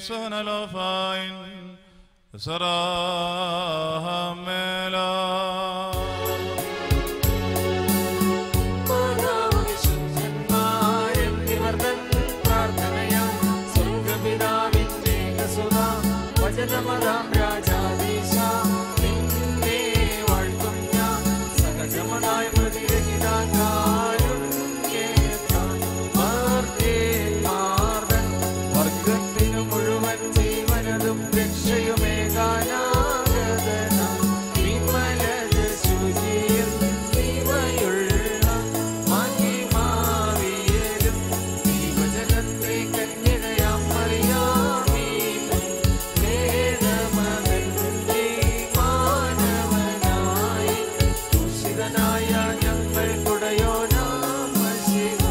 സോനലോഫായിൻ സറാഹമേല വചനമതാം രാജാദീശ നിന്നെ വാഴ്ത്തും ഞാൻ സഹജമതായ വർഗത്തിനു മുഴുവൻ ജീവനതും രക്ഷയുമേകാനാഗതന വിമലജ ശുചിയും ഇവയുള്ള മഹിമാവിയലും ദൈവജനത്തെ കന്യകയാം മറിയാമീനും വേദമതന്റെ മാനവനായി ദൂഷിതനായ ഞങ്ങൾ കുടയോനാം മഷിഹ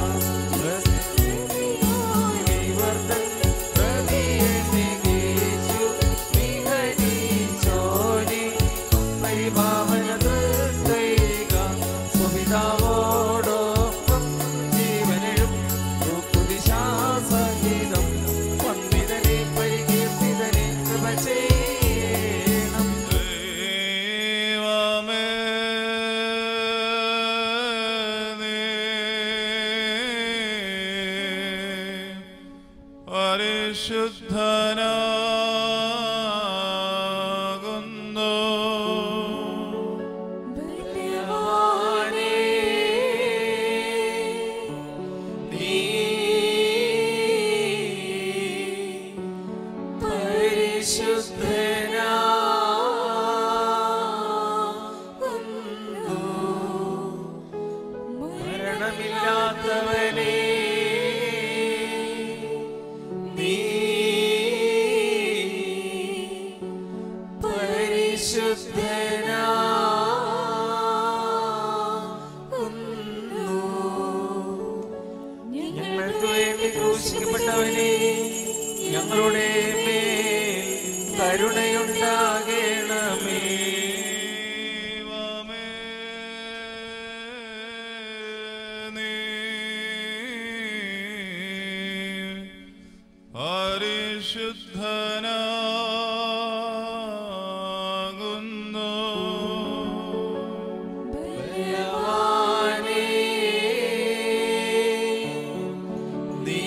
വിവർത്തൻ പ്രതിയെന്നികേശു വിഹരിച്ചോരി പരിഭാവനതൈക സുപിതാവോടൊപ്പം ജീവനും ുദിശാസഹിതം വന്ദിതനെ പരികീർത്തിതനെ കൃപ ചെയ്യണം ദൈവമേ നീ പരിശുദ്ധനാകുന്നു ബലവാനേ, നീ പരിശുദ്ധനാകുന്നു. മരണമില്ലാത്തവനേ നീ പരിശുദ്ധനാകുന്നു. ഞങ്ങൾക്ക് വേണ്ടി ക്രൂശിക്കപ്പെട്ടവനെ ഞങ്ങളുടെ മേൽ കരുണയുണ്ടാകണമേ ദൈവമേ നീ പരിശുദ്ധനാകുന്നു ബലവാനേ, നീ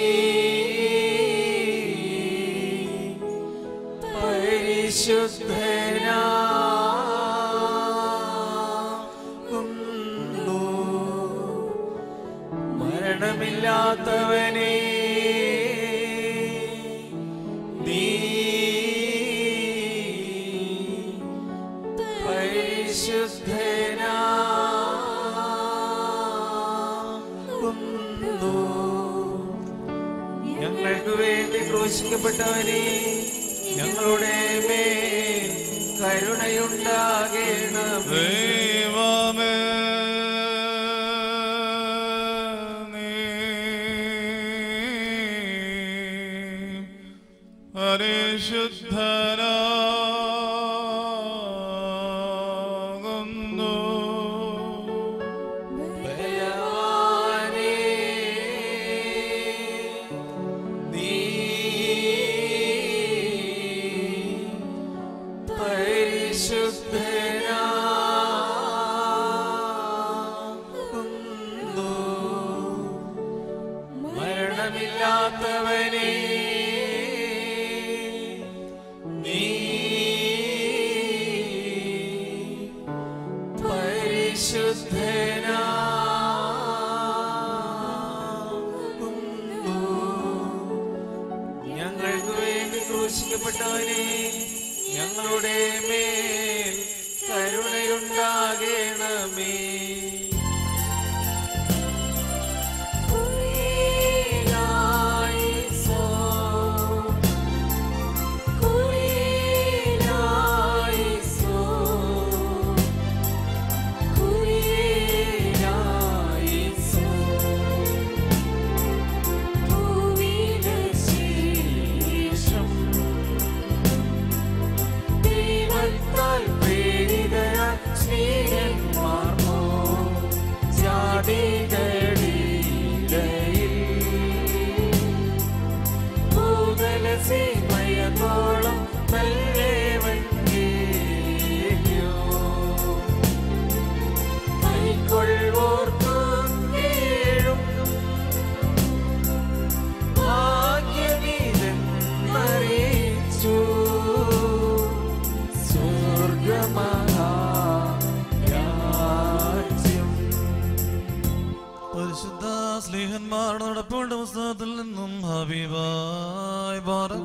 പരിശുദ്ധനാകുന്നു. മരണമില്ലാത്തവനേ നീ പരിശുദ്ധനാകുന്നു. ഞങ്ങൾക്ക് വേണ്ടി ക്രൂശിക്കപ്പെട്ടവനെ ഞങ്ങളുടെ മേൽ കരുണയുണ്ടാകണമേ ദൈവമേ നീ പരിശുദ്ധനാകുന്നു ബലവാനേ, നീ പരിശുദ്ധനാകുന്നു. മരണമില്ലാത്തവനേ നീ പരിശുദ്ധനാകുന്നു. ഞങ്ങൾക്ക് വേണ്ടി ക്രൂശിക്കപ്പെട്ടവനെ ഞങ്ങളുടെ മേൽ കരുണയുണ്ടാകണമേ ദൈവത്താൽ പ്രേരിതരാൽ സ്നേഹന്മാർമോ ജാതികളിടയിൽ ഭൂതല സേന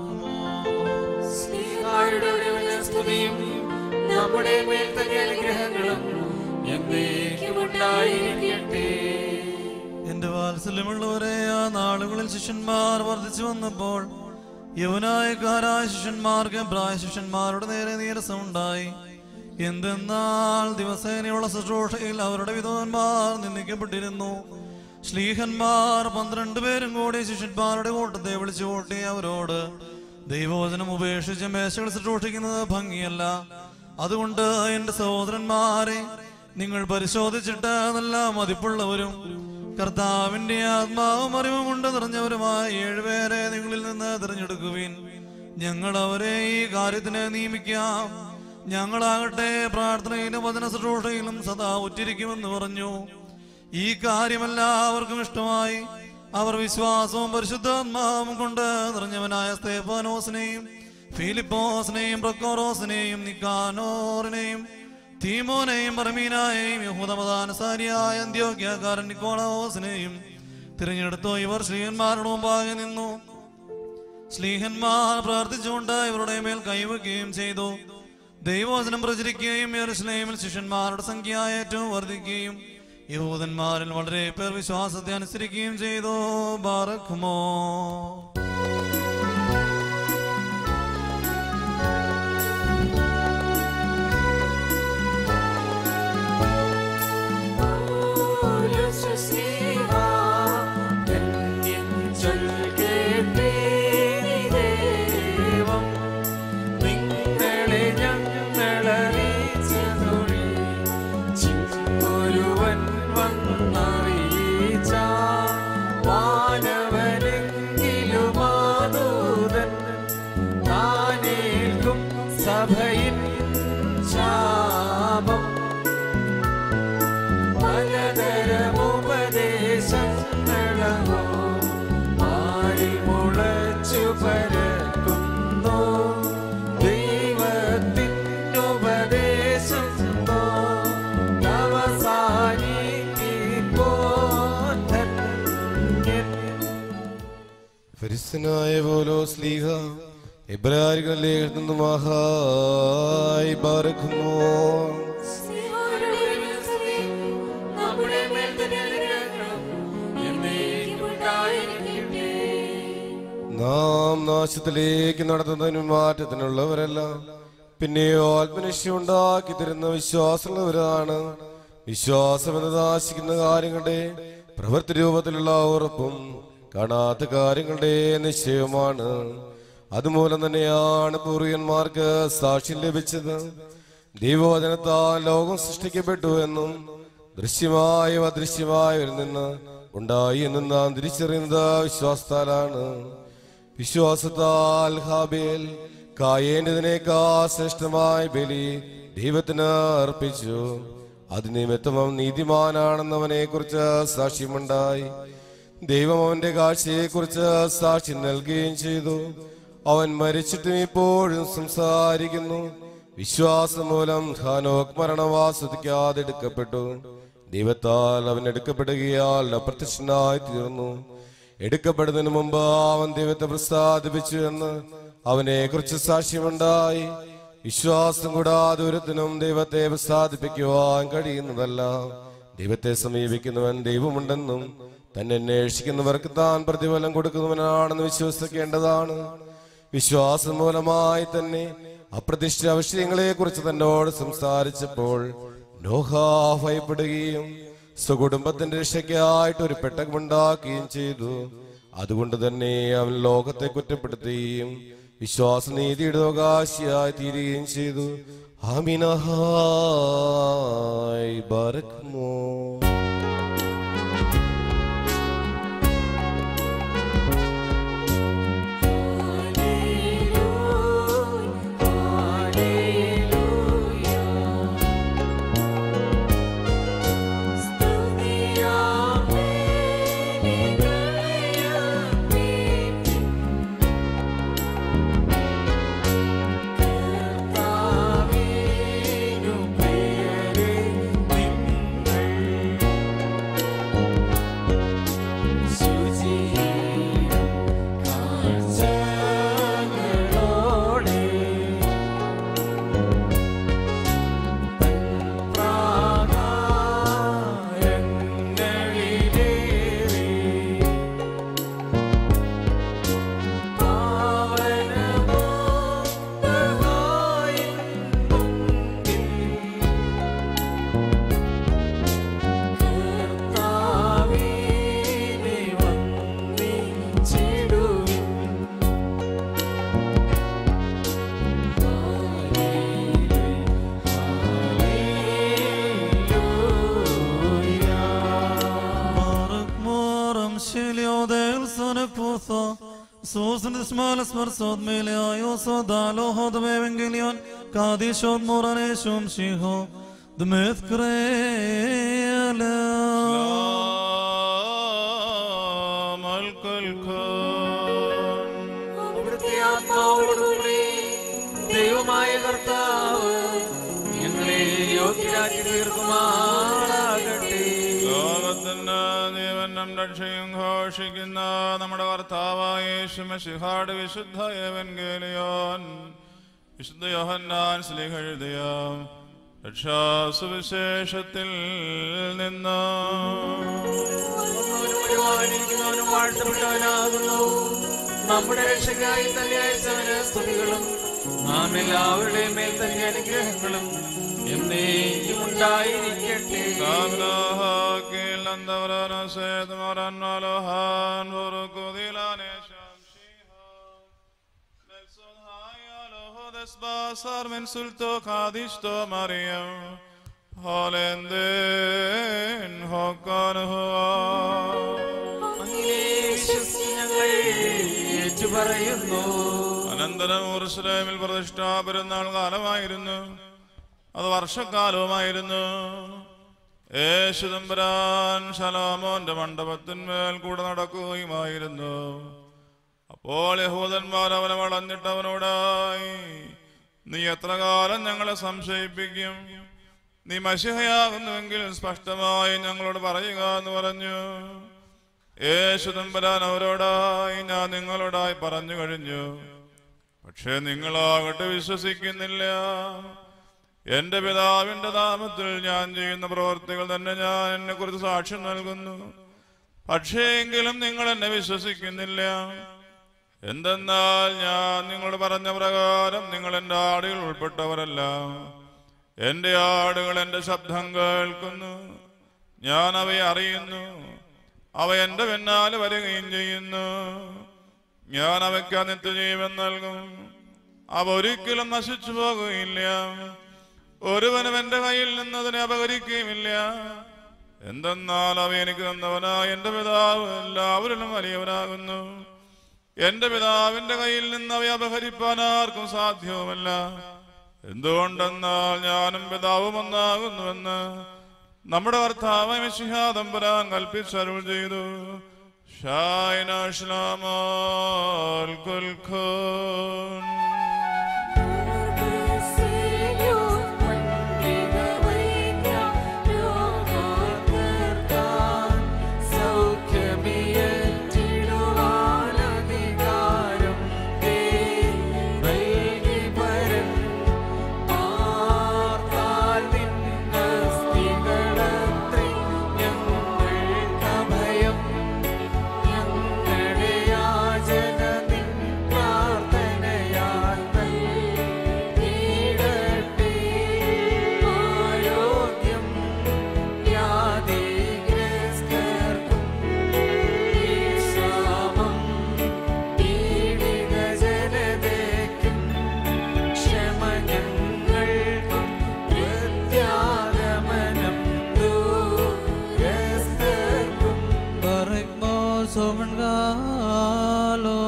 സ്നേഹാരുടെ ഒരുവന് സ്തുതിയും നമ്മുടെ മേൽ തന്നെ അനുഗ്രഹങ്ങളും എന്നേക്കും ഉണ്ടായിരിക്കട്ടെ എന്റെ വാത്സല്യമുള്ളവരെ ആ നാളുകളിൽ ശിഷ്യന്മാർ വർദ്ധിച്ചു വന്നപ്പോൾ യവനായക്കാരായ ശിഷ്യന്മാർക്ക് പ്രായ ശിഷ്യന്മാരുടെ നേരെ നീരസമുണ്ടായി എന്തെന്നാൽ ദിവസേനയുള്ള ശുശ്രൂഷയിൽ അവരുടെ വിധവന്മാർ നിന്ദിക്കപ്പെട്ടിരുന്നു ശ്ലീഹന്മാർ പന്ത്രണ്ട് പേരും കൂടി ശിഷ്യന്മാരുടെ കൂട്ടത്തെ വിളിച്ചു കൂട്ടി അവരോട് ദൈവവചനം ഉപേക്ഷിച്ച് മേശകൾ ശുശ്രൂഷിക്കുന്നത് ഭംഗിയല്ല അതുകൊണ്ട് എന്റെ സഹോദരന്മാരെ നിങ്ങൾ പരിശോധിച്ചിട്ട് നല്ല മതിപ്പുള്ളവരും കർത്താവിന്റെ ആത്മാവും അറിവും കൊണ്ട് നിറഞ്ഞവരുമായ ഏഴുപേരെ നിങ്ങളിൽ നിന്ന് തിരഞ്ഞെടുക്കുവിൻ ഞങ്ങൾ അവരെ ഈ കാര്യത്തിന് നിയമിക്കാം ഞങ്ങളാകട്ടെ പ്രാർത്ഥനയിലും വചന ശുശ്രൂഷയിലും സദാ ഉറ്റിരിക്കുമെന്ന് പറഞ്ഞു ഈ കാര്യമെല്ലാവർക്കും ഇഷ്ടമായി അവർ വിശ്വാസവും പരിശുദ്ധാത്മാവും കൊണ്ട് നിറഞ്ഞവനായ സ്തേഫാനോസിനെയും ഫിലിപ്പോസിനെയും പ്രക്കോറോസിനെയും നിക്കാനോറിനെയും തീമോനെയും പറമീനായെയും യഹൂദമതാനുസാരിയായ അന്ത്യോഗ്യക്കാരൻ നിക്കോളോസിനെയും തിരഞ്ഞെടുത്തു ഇവർ ശ്രീയന്മാരുടെ മുമ്പാകെ നിന്നു സ്ലീഹന്മാർ പ്രാർത്ഥിച്ചുകൊണ്ട് ഇവരുടെ മേൽ കൈവയ്ക്കുകയും ചെയ്തു ദൈവവചനം പ്രചരിക്കുകയും യെറുശലേമിൽ ശിഷ്യന്മാരുടെ സംഖ്യ ഏറ്റവും വർദ്ധിക്കുകയും യഹൂദന്മാരിൽ വളരെ പേർ വിശ്വാസത്തെ അനുസരിക്കുകയും ചെയ്തു ബാറക്കുമോ നിങ്ങളെ ഞങ്ങളറിയിച്ചതൊഴി ഒരുവൻ വന്നറിയിച്ച വാനവനെങ്കിലും ആദൂതൻ താനേൽക്കും സഭയിൻ ശാപം പലതരമുപദേശങ്ങളോ ആരിൽ മുളച്ചു പരക്കുന്നു ദൈവത്തിനുപദേശം അവസാനിപ്പോൻ ഫരിസ്തനായ പോലോ സ്ലീഹ ഇബ്രാഹികളിലെ എഴുതുന്നു മഹായി ബാരക്കുമോ നമ്മുടെ മേൽ തന്നെ അനുഗ്രഹങ്ങളും എന്നേക്കും ഉണ്ടായിരിക്കട്ടെ. നാം നാശത്തിലേക്ക് നടത്തുന്നതിനും മാറ്റത്തിനുള്ളവരല്ല പിന്നെയോ ആത്മനിഷ്യം ഉണ്ടാക്കി തരുന്ന വിശ്വാസമുള്ളവരാണ് വിശ്വാസം എന്നത് ആശിക്കുന്ന കാര്യങ്ങളുടെ പ്രവൃത്തി രൂപത്തിലുള്ള ഉറപ്പും കാണാത്ത കാര്യങ്ങളുടെ നിശ്ചയവുമാണ് അതുമൂലം തന്നെയാണ് പൂർവികന്മാർക്ക് സാക്ഷ്യം ലഭിച്ചത് ദൈവവചനത്താൽ ലോകം സൃഷ്ടിക്കപ്പെട്ടു എന്നും ദൃശ്യമായും അദൃശ്യമായവരിൽ നിന്ന് ഉണ്ടായി എന്നും നാം തിരിച്ചറിയുന്നത് വിശ്വാസത്താലാണ് വിശ്വാസത്താൽ ഹാബേൽ കായേണ്ടതിനേക്കാ ശ്രേഷ്ഠമായ ബലി ദൈവത്തിന് അർപ്പിച്ചു അത് നിമിത്തം അവൻ നീതിമാനാണെന്ന് അവനെ കുറിച്ച് സാക്ഷ്യമുണ്ടായി ദൈവം അവന്റെ കാഴ്ചയെക്കുറിച്ച് സാക്ഷ്യം നൽകുകയും ചെയ്തു അവൻ മരിച്ചിട്ടും ഇപ്പോഴും സംസാരിക്കുന്നു വിശ്വാസം മൂലം ഹാനോക് മരണവാസ്വദിക്കാതെ എടുക്കപ്പെട്ടു ദൈവത്താൽ അവൻ എടുക്കപ്പെടുകയാൽ അപ്രത്യക്ഷനായി തീർന്നു എടുക്കപ്പെടുന്നതിന് മുമ്പ് അവൻ ദൈവത്തെ പ്രസാദിപ്പിച്ചു എന്ന് അവനെ കുറിച്ച് സാക്ഷ്യമുണ്ടായി വിശ്വാസം കൂടാതെ ഒരുത്തിനും ദൈവത്തെ പ്രസാദിപ്പിക്കുവാൻ കഴിയുന്നതല്ല ദൈവത്തെ സമീപിക്കുന്നവൻ ദൈവമുണ്ടെന്നും തന്നെ അന്വേഷിക്കുന്നവർക്ക് താൻ പ്രതിഫലം കൊടുക്കുന്നവനാണെന്ന് വിശ്വസിക്കേണ്ടതാണ് വിശ്വാസം മൂലമായി തന്നെ അപ്രതിഷ്ഠ വിഷയങ്ങളെ കുറിച്ച് തന്നോട് സംസാരിച്ചപ്പോൾ നോഹ ഭയപ്പെടുകയും സ്വകുടുംബത്തിന്റെ രക്ഷയ്ക്കായിട്ട് ഒരു പെട്ടകമുണ്ടാക്കുകയും ചെയ്തു അതുകൊണ്ട് തന്നെ അവൻ ലോകത്തെ കുറ്റപ്പെടുത്തുകയും വിശ്വാസനീതിയുടെ അവകാശിയായി തീരുകയും ചെയ്തു ആമിനഹായ് ബറക്മോ കർത്താവിനു പേരെ നിങ്ങൾ Sosen des Males var sod meliaio so dalo hod evangelion kadishod morane shum shiho the myth krela അവിടുത്തെ ആത്മാവോടുകൂടി ദൈവമായ കർത്താവ് ഞങ്ങളെ യോഗ്യരാക്കി തീർക്കുമാറാകട്ടെ ലോകത്തിന്റെ ജീവനും രക്ഷയും ഘോഷിക്കുന്ന നമ്മുടെ കർത്താവായ യേശുമശിഹാട് വിശുദ്ധ ഏവൻഗേലിയോൻ വിശുദ്ധ യോഹന്നാൻ സ്ലീഹ എഴുതിയ രക്ഷാസുവിശേഷത്തിൽ നിന്ന് വന്നവനും വരുവാനിരിക്കുന്നവനും വാഴ്ത്തപ്പെട്ടവനാകുന്നു നമ്മുടെ രക്ഷയ്ക്കായി തന്നെ അയച്ചവന് സ്തുതികളും നാം എല്ലാവരുടെയും മേൽ തന്നെ അനുഗ്രഹങ്ങളും എന്നേക്കും ഉണ്ടായിരിക്കട്ടെ സാബ്രാഹാക്കിൽ നന്ദവരനസേത് മറന്നലോഹാൻ ബുറുക്കുദിലാനെ ശംശിഹ. നെൽസോൻ ഹായാലോഹോ ദസ്ബാസാർ മെൻ സുൽത്തോ ഖാദിഷ്തോ മറിയം. ഹോലെന്തേൻ ഹോക്കാനുഹുവാ. അങ്ങിനെ വിശ്വസിച്ച് ഞങ്ങൾ ഏറ്റുപറയുന്നു അനന്തരം ഊർസ്ലേമിൽ പ്രതിഷ്ഠാ പെരുന്നാൾ കാലമായിരുന്നു അത് വർഷക്കാലവുമായിരുന്നു യേശുദമ്പരാൻ ശലോമോന്റെ മണ്ഡപത്തിന്മേൽ കൂടെ നടക്കുകയുമായിരുന്നു അപ്പോൾ യഹൂദന്മാർ അവനെ വളഞ്ഞിട്ട് അവനോടായി നീ എത്ര കാലം ഞങ്ങളെ സംശയിപ്പിക്കും നീ മഷിഹയാകുന്നുവെങ്കിൽ സ്പഷ്ടമായി ഞങ്ങളോട് പറയുക എന്ന് പറഞ്ഞു യേശുദമ്പരാൻ അവരോടായി ഞാൻ നിങ്ങളോടായി പറഞ്ഞു കഴിഞ്ഞു പക്ഷേ നിങ്ങളാകട്ടെ വിശ്വസിക്കുന്നില്ല എന്റെ പിതാവിന്റെ നാമത്തിൽ ഞാൻ ചെയ്യുന്ന പ്രവർത്തികൾ തന്നെ ഞാൻ എന്നെ കുറിച്ച് സാക്ഷ്യം നൽകുന്നു പക്ഷേ എങ്കിലും നിങ്ങൾ എന്നെ വിശ്വസിക്കുന്നില്ല എന്തെന്നാൽ ഞാൻ നിങ്ങളോട് പറഞ്ഞ പ്രകാരം നിങ്ങൾ എന്റെ ആടുകൾ ഉൾപ്പെട്ടവരല്ല എന്റെ ആടുകൾ എന്റെ ശബ്ദം കേൾക്കുന്നു ഞാൻ അവയെ അറിയുന്നു അവ എന്റെ പിന്നാലെ വരികയും ചെയ്യുന്നു ഞാൻ അവയ്ക്ക് നിത്യജീവൻ നൽകും അവ ഒരിക്കലും നശിച്ചു പോകുകയില്ല ഒരുവനും എന്റെ കയ്യിൽ നിന്നതിനെ അപകരിക്കുകയുമില്ല എന്തെന്നാൽ അവ എനിക്ക് തന്നവനായ എന്റെ പിതാവ് എല്ലാവരിലും വലിയവനാകുന്നു എന്റെ പിതാവിന്റെ കയ്യിൽ നിന്ന് അവയെ അപഹരിപ്പാൻ ആർക്കും സാധ്യവുമല്ല എന്തുകൊണ്ടെന്നാൽ ഞാനും പിതാവും ഒന്നാകുന്നുവെന്ന് നമ്മുടെ കർത്താവ് മിശിഹാദംബരാൻ കൽപ്പിച്ചരുൾ ചെയ്തു ഷായന ശ്ലാമാൽ കുൽഖൂൻ ഞങ്ങളുടെ യാചന നിൻ പ്രാർത്ഥനയാൽ നൽകിയിടട്ടെ. ആരോഗ്യം വ്യാധിഗ്രസ്തർക്കും വിശ്രാമം പീഡിത ജനതയ്ക്കും ക്ഷമ ഞങ്ങൾക്കും പ്രത്യാഗമനം ദൂരസ്ഥർക്കും Barikmo Somengalo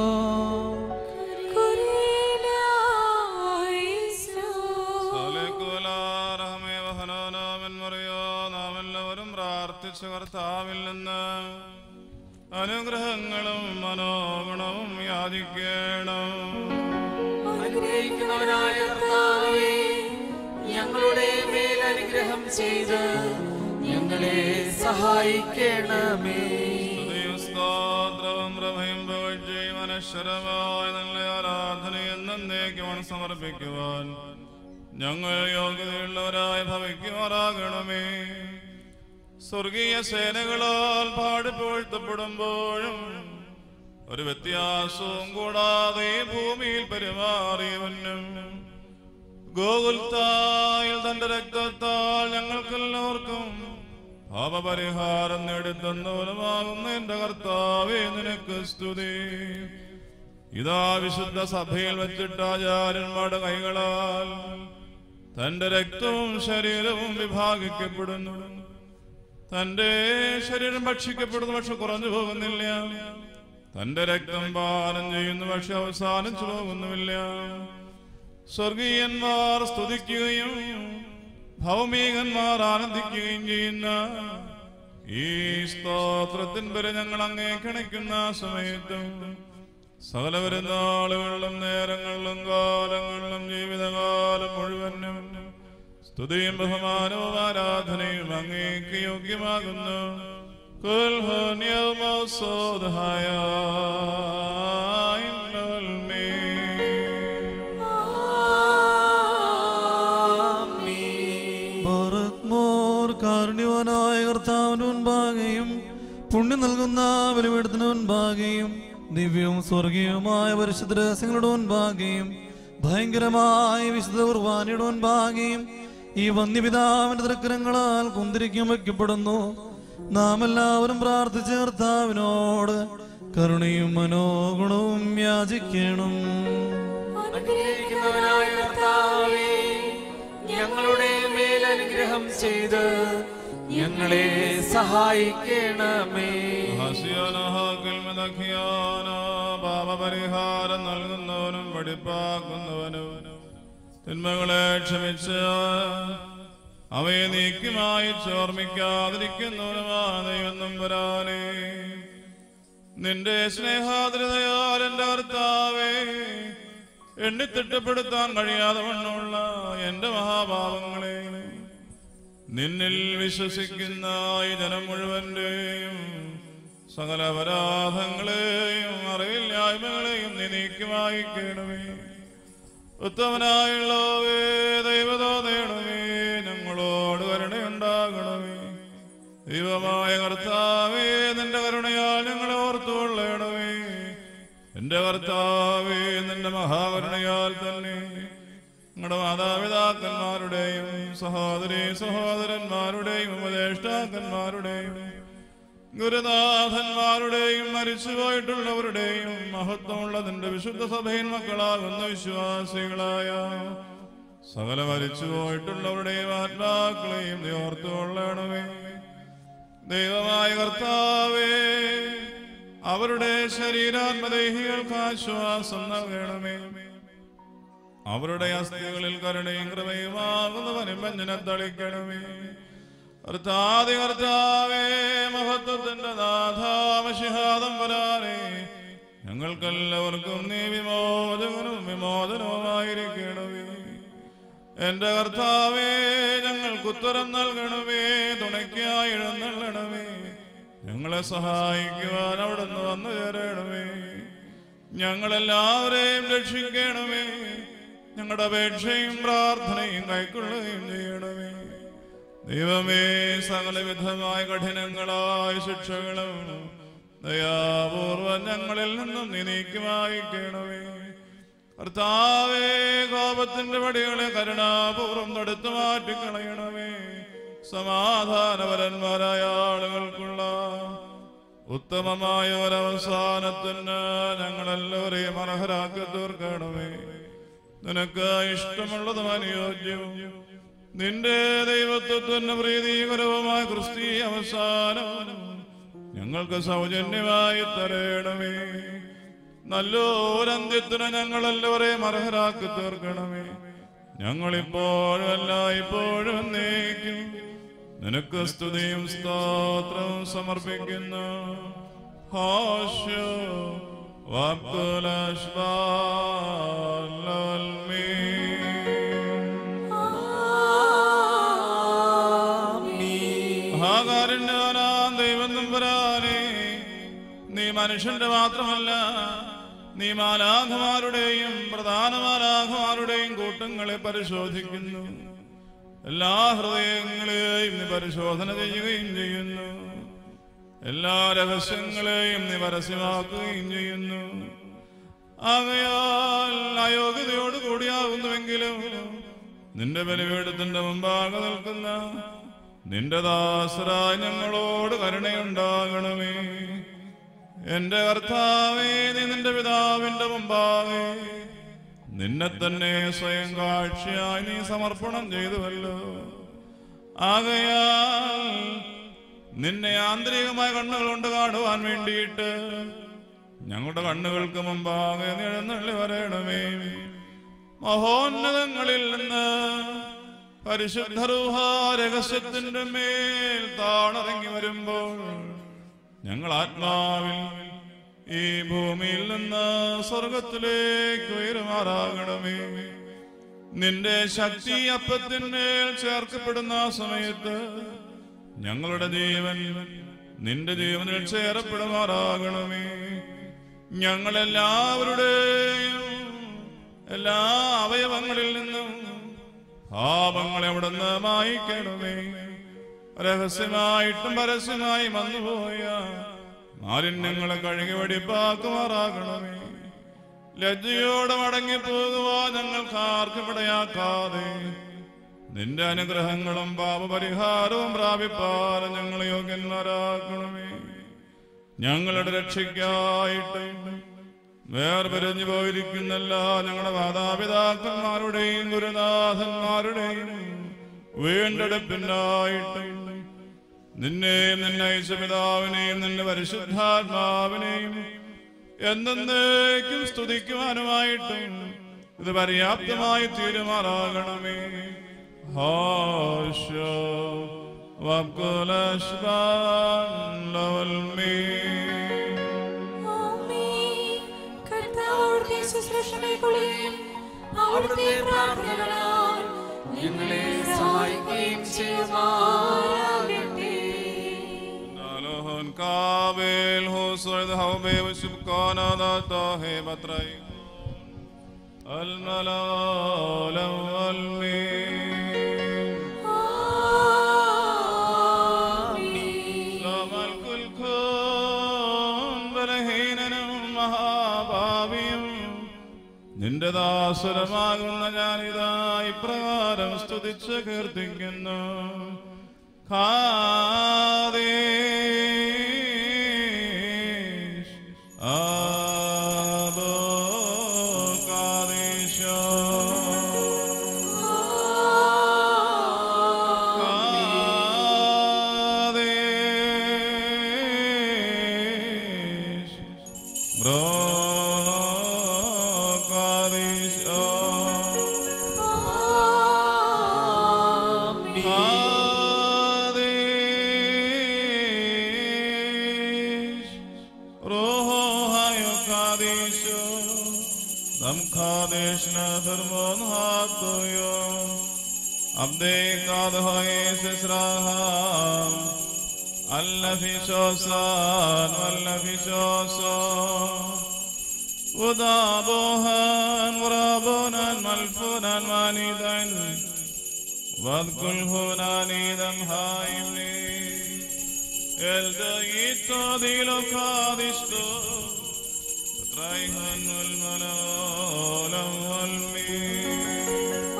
സലേക്കുലാറഹമേ വഹനാനാമൻ മറിയോ നാം എല്ലാവരും പ്രാർത്ഥിച്ച കർത്താവിൽ നിന്ന് അനുഗ്രഹങ്ങളും മനോഗുണവും യാചിക്കണം അനുഗ്രഹിക്കുന്നവനായ കർത്താവേ ഞങ്ങളുടെ മേൽ അനുഗ്രഹം ചെയ്ത് ഞങ്ങളെ സഹായിക്കണമേ സ്തുതിയും സ്തോത്രവും പ്രഭയും പുകഴ്ചയും അനശ്വരമായ നല്ല ആരാധന എന്നേക്കുമാണ് സമർപ്പിക്കുവാൻ ഞങ്ങൾ യോഗ്യതയുള്ളവരായി ഭവിക്കുമാറാകണമേ സ്വർഗീയ സേനകളാൽ പാടിപ്പോഴ്ത്തപ്പെടുമ്പോഴും ഒരു വ്യത്യാസവും കൂടാതെ ഈ ഭൂമിയിൽ പെരുമാറിയവനും ഗോകുൽത്തായിൽ തന്റെ രക്തത്താൽ ഞങ്ങൾക്കെല്ലാവർക്കും പാപപരിഹാരം നേടിത്തന്നവനുമാകുന്ന എന്റെ കർത്താവേ നിനക്ക് സ്തുതി ഇതാ വിശുദ്ധ സഭയിൽ വെച്ചിട്ട് ആചാര്യന്മാരുടെ കൈകളാൽ തന്റെ രക്തവും ശരീരവും വിഭാഗിക്കപ്പെടുന്നു തന്റെ ശരീരം ഭക്ഷിക്കപ്പെടുന്നു പക്ഷെ കുറഞ്ഞു പോകുന്നില്ല തന്റെ രക്തം പാനം ചെയ്യുന്നു പക്ഷെ അവസാനിച്ചു പോകുന്നുമില്ല സ്വർഗീയന്മാർ സ്തുതിക്കുകയും ഭൗമികന്മാർ ആനന്ദിക്കുകയും ചെയ്യുന്ന ഈ സ്തോത്രത്തിൻ വരെ ഞങ്ങൾ അങ്ങേ ക്ഷണിക്കുന്ന സമയത്തും സകല വരുന്നാളുകളിലും നേരങ്ങളിലും കാലങ്ങളിലും ജീവിതകാലം മുഴുവനും സ്തുതിയും ബഹുമാനവും ആരാധനയും അങ്ങേക്ക് യോഗ്യമാകുന്നു كل هون يوم صود هاي ബറക്മോർ കാരുണ്യവാനായ കർത്താവിന് മുൻപാകെയും പുണ്യം നൽകുന്ന ബലിപീഠത്തിന് മുൻപാകെയും ദിവ്യവും സ്വർഗീയവുമായ പരിശുദ്ധ രഹസ്യങ്ങളുടെ മുൻപാകെയും ഭയങ്കരമായ വിശുദ്ധ കുർബാനയുടെ മുൻപാകെയും ഈ വന്യപിതാവിന്റെ തൃക്കരങ്ങളാൽ കുന്തിരിക്കും വയ്ക്കപ്പെടുന്നു നാം എല്ലാവരും പ്രാർത്ഥിച്ച കർത്താവിനോട് കരുണയും മനോഗുണവും യാചിക്കണം അനുഗ്രഹിക്കുന്നവനായ കർത്താവേ ഞങ്ങളുടെ മേൽ അനുഗ്രഹം ചെയ്ത് ഞങ്ങളെ സഹായിക്കണമേ പാപപരിഹാരം നൽകുന്നവനും പഠിപ്പാക്കുന്നവനും തിന്മകളെ ക്ഷമിച്ച് അവയെ നീക്കിമായി ചോർമ്മിക്കാതിരിക്കുന്നവനുമാണ് ദൈവം വരാനേ നിന്റെ സ്നേഹാദ്രതയാൽ എന്റെ കർത്താവേ എണ്ണിത്തിട്ടപ്പെടുത്താൻ കഴിയാതെ വണ്ണമുള്ള എന്റെ മഹാഭാവങ്ങളെ നിന്നിൽ വിശ്വസിക്കുന്ന ഈ ജനം മുഴുവന്റെയും സകല അപരാധങ്ങളെയും അറിവില്ലായ്മകളെയും നീ നീക്കി വായിക്കണമേ ഉത്തമനായുള്ളവേ ദൈവതോ നേടമേ ഞങ്ങളോട് കരുണയുണ്ടാകണമേ ദൈവമായ കർത്താവേ നിന്റെ കരുണയാൽ ഞങ്ങളെ ഓർത്തുകൊള്ളണമേ എന്റെ കർത്താവേ നിന്റെ മഹാകരുണയാൽ തന്നെ ഞങ്ങളുടെ മാതാപിതാക്കന്മാരുടെയും സഹോദരി സഹോദരന്മാരുടെയും ഉപദേഷ്ടാക്കന്മാരുടെയും ഗുരുനാഥന്മാരുടെയും മരിച്ചുപോയിട്ടുള്ളവരുടെയും മഹത്വമുള്ള നിന്റെ വിശുദ്ധ സഭയിൽ മക്കളാകുന്ന വിശ്വാസികളായ സകല മരിച്ചുപോയിട്ടുള്ളവരുടെയും ആത്മാക്കളെയും നീ ഓർത്തുകൊള്ളണമേ ദൈവമായ കർത്താവേ അവരുടെ ശരീരാത്മദേഹികൾക്ക് ആശ്വാസം നൽകണമേ അവരുടെ അസ്ഥികളിൽ കരുണയും കൃപയുമാകുന്നവനും മഞ്ഞനെ തളിക്കണമേ കർത്താതി കർത്താവേ മഹത്വത്തിന്റെ നാഥാമശിഹാദം വരാനേ ഞങ്ങൾക്കെല്ലാവർക്കും നീ വിമോചകനും വിമോചനവുമായിരിക്കണമേ എന്റെ കർത്താവേ ഞങ്ങൾക്ക് ഉത്തരം നൽകണമേ തുണയ്ക്കായി എഴുന്നള്ളണമേ ഞങ്ങളെ സഹായിക്കുവാൻ അവിടുന്ന് വന്നു ചേരണമേ ഞങ്ങളെല്ലാവരെയും രക്ഷിക്കണമേ ഞങ്ങളുടെ അപേക്ഷയും പ്രാർത്ഥനയും കൈക്കൊള്ളുകയും ചെയ്യണമേ ദൈവമേ സകലവിധമായ കഠിനങ്ങളായ ശിക്ഷകളും ദയാപൂർവം ഞങ്ങളിൽ നിന്നും നീ നീക്കി വായിക്കണമേ കർത്താവേ കോപത്തിന്റെ വടികളെ കരുണാപൂർവം തടുത്തു മാറ്റിക്കളയണമേ സമാധാനപരന്മാരായ ആളുകൾക്കുള്ള ഉത്തമമായ ഒരവസാനത്തിന് ഞങ്ങളെല്ലാവരെയും അർഹരാക്കി തീർക്കണമേ നിനക്ക് ഇഷ്ടമുള്ളതും അനുയോജ്യവും നിന്റെ ദൈവത്വത്തിന് പ്രീതികരവുമായ ക്രിസ്തീയ അവസാനം ഞങ്ങൾക്ക് സൗജന്യമായി തരയണമേ നല്ലൊരന്ത്യത്തിന് ഞങ്ങളെല്ലാവരെയും അർഹരാക്കി തീർക്കണമേ ഞങ്ങളിപ്പോഴും അല്ല ഇപ്പോഴും എന്നേക്കും നിനക്ക് സ്തുതിയും സ്തോത്രവും സമർപ്പിക്കുന്നു ഹാഷ്യോ മഹാകാരുണ്യവാനാം ദൈവം നമ്പരാനെ നീ മനുഷ്യന്റെ മാത്രമല്ല നീ മാലാഖമാരുടെയും പ്രധാന മാലാഖമാരുടെയും കൂട്ടങ്ങളെ പരിശോധിക്കുന്നു എല്ലാ ഹൃദയങ്ങളെയും നീ പരിശോധന ചെയ്യുകയും ചെയ്യുന്നു എല്ലാ രഹസ്യങ്ങളെയും നീ പരസ്യമാക്കുകയും ചെയ്യുന്നു ആകയാൽ അയോഗ്യതയോട് കൂടിയാകുന്നുവെങ്കിലും നിന്റെ ബലിപീഠത്തിന്റെ മുമ്പാകെ നിൽക്കുന്ന നിന്റെ ദാസരായ ഞങ്ങളോട് കരുണയുണ്ടാകണമേ എന്റെ കർത്താവേ നീ നിന്റെ പിതാവിന്റെ മുമ്പാകെ നിന്നെ തന്നെ സ്വയം കാഴ്ചയായി നീ സമർപ്പണം ചെയ്തുവല്ലോ ആകയാൽ നിന്നെ ആന്തരികമായ കണ്ണുകൾ കൊണ്ട് കാണുവാൻ വേണ്ടിയിട്ട് ഞങ്ങളുടെ കണ്ണുകൾക്ക് മുമ്പാകെ നിഴന്നള്ളി വരയണമേ മഹോന്നതങ്ങളിൽ നിന്ന് പരിശുദ്ധ റൂഹ രഹസ്യത്തിന്റെ മേൽ താണിറങ്ങി വരുമ്പോൾ ഞങ്ങൾ ആത്മാവിൽ ഈ ഭൂമിയിൽ നിന്ന് സ്വർഗത്തിലേക്ക് ഉയരുമാറാകണമേ നിന്റെ ശക്തി അപ്പത്തിന്മേൽ ചേർക്കപ്പെടുന്ന ആ സമയത്ത് ഞങ്ങളുടെ ജീവൻ നിന്റെ ജീവനിൽ ചേരപ്പെടുമാറാകണമേ ഞങ്ങളെല്ലാവരുടെയും എല്ലാ അവയവങ്ങളിൽ നിന്നും പാപങ്ങളെ അവിടുന്ന് മായിക്കണമേ രഹസ്യമായിട്ടും പരസ്യമായി വന്നുപോയ മാലിന്യങ്ങളെ കഴുകി വെടിപ്പാക്കുമാറാകണമേ ലജ്ജയോടെ മടങ്ങിപ്പോകുവാൻ ഞങ്ങൾക്ക് ആർക്കും ഇടയാക്കാതെ നിന്റെ അനുഗ്രഹങ്ങളും പാപപരിഹാരവും പ്രാപിപ്പാൻ ഞങ്ങൾ യോഗ്യന്മാരാക്കണമേ ഞങ്ങളുടെ രക്ഷയ്ക്കായിട്ട് വേർപിരിഞ്ഞു പോയിരിക്കുന്നല്ല ഞങ്ങളുടെ മാതാപിതാക്കന്മാരുടെയും ഗുരുനാഥന്മാരുടെയും വീണ്ടെടുപ്പിനായിട്ട് നിന്നെയും നിന്നെ അയച്ച പിതാവിനെയും നിന്റെ പരിശുദ്ധാത്മാവിനെയും എന്നേക്കും സ്തുതിക്കുവാനുമായിട്ട് ഇത് പര്യാപ്തമായി തീരുമാറാകണമേ ഹാശ ആമേൻ. കർത്താവിന്റെ ശുശ്രൂഷകൾക്കുള്ളിൽ അവിടുത്തെ പ്രാർത്ഥനകളാൽ ഞങ്ങളെ സഹായിക്കുകയും ചെയ്യുമാറാകട്ടെ Alon kabel husoy da hawbe وشبكانا ذاتا هي بطري الملال والمين ആമേൻ. لما الكل كون ബലഹീനനും മഹാഭാവിയും നിന്റെ ദാസുരമാകുന്ന ഞാനിതാ ഇപ്രകാരം സ്തുതിച്ച് കീർത്തിക്കുന്നു കാദേശ് ആബോ കാദേശോ കാദേശ് ബ്രോ കാദേശോ Kadesh, Roho Hayo Kadesho, Dam Kadesh na Thermon Hatoyo, Abde Kad Hoyes Israham, Allah Fishosan, Allah Fishosan, Udabohan, Urabonan, Malfunan, Manidan, واذكر هنا نيدا هايمني الدقيت ذي لقادشتو بطريهن والملال والمين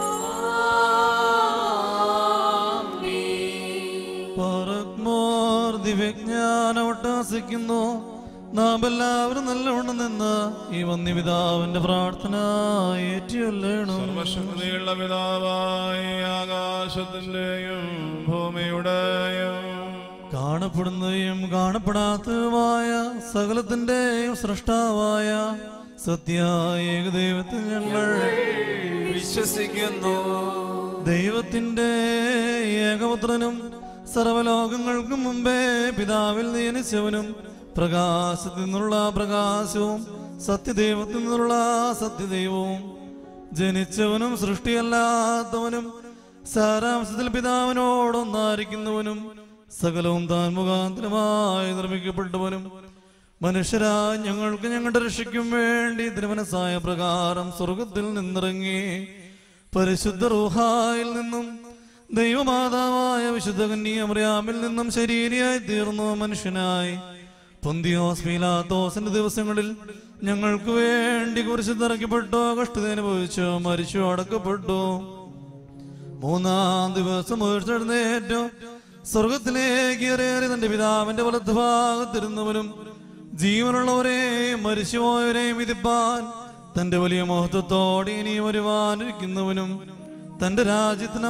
പറക്മോർ ദിവ്യജ്ഞാനം ഒട്ടാസിക്കുന്നു നാം എല്ലാവരും നല്ലവണ്ണം നിന്ന് ഈ വന്യപിതാവിന്റെ പ്രാർത്ഥന ഏറ്റുകൊള്ളണം സർവശക്തിയുള്ള പിതാവായ ആകാശത്തിന്റെയും ഭൂമിയുടെയും കാണപ്പെടുന്നതും കാണപ്പെടാത്തതുമായ സകലത്തിന്റെയും സൃഷ്ടാവായ സത്യായ ഏകദൈവത്തിൽ ഞങ്ങൾ വിശ്വസിക്കുന്നു ദൈവത്തിന്റെ ഏകപുത്രനും സർവലോകങ്ങൾക്കും മുമ്പേ പിതാവിൽ നിയനിച്ചവനും പ്രകാശത്തിൽ നിന്നുള്ള പ്രകാശവും സത്യദൈവത്തിൽ നിന്നുള്ള സത്യദൈവവും ജനിച്ചവനും സൃഷ്ടിയല്ലാത്തവനും സാരാംശത്തിൽ പിതാവിനോടൊന്നായിരിക്കുന്നവനും സകലവും താൻ മുഖാന്തരമായി നിർമ്മിക്കപ്പെട്ടവനും മനുഷ്യരായ ഞങ്ങൾക്ക് ഞങ്ങളുടെ രക്ഷയ്ക്കും വേണ്ടി തിരുമനസായ പ്രകാരം സ്വർഗത്തിൽ നിന്നിറങ്ങി പരിശുദ്ധ റൂഹായിൽ നിന്നും ദൈവമാതാവായ വിശുദ്ധ കന്യാമറിയാമിൽ നിന്നും ശരീരയായി തീർന്നു മനുഷ്യനായി പൊന്തിയോസ് പീലാത്തോസിന്റെ ദിവസങ്ങളിൽ ഞങ്ങൾക്ക് വേണ്ടി കുറിച്ച് തറയ്ക്കപ്പെട്ടു കഷ്ടത അനുഭവിച്ചു മരിച്ചു അടക്കപ്പെട്ടു മൂന്നാം ദിവസം ഉയർത്തെഴുന്നേറ്റു സ്വർഗത്തിലേക്ക് ഏറേറി തന്റെ പിതാവിന്റെ വലത്ത് ഭാഗത്തിരുന്നവനും ജീവനുള്ളവരെയും മരിച്ചുപോയവരെയും വിധിപ്പാൻ തന്റെ വലിയ മഹത്വത്തോടെ ഇനി വരുവാനിരിക്കുന്നവനും തന്റെ രാജ്യത്തിന്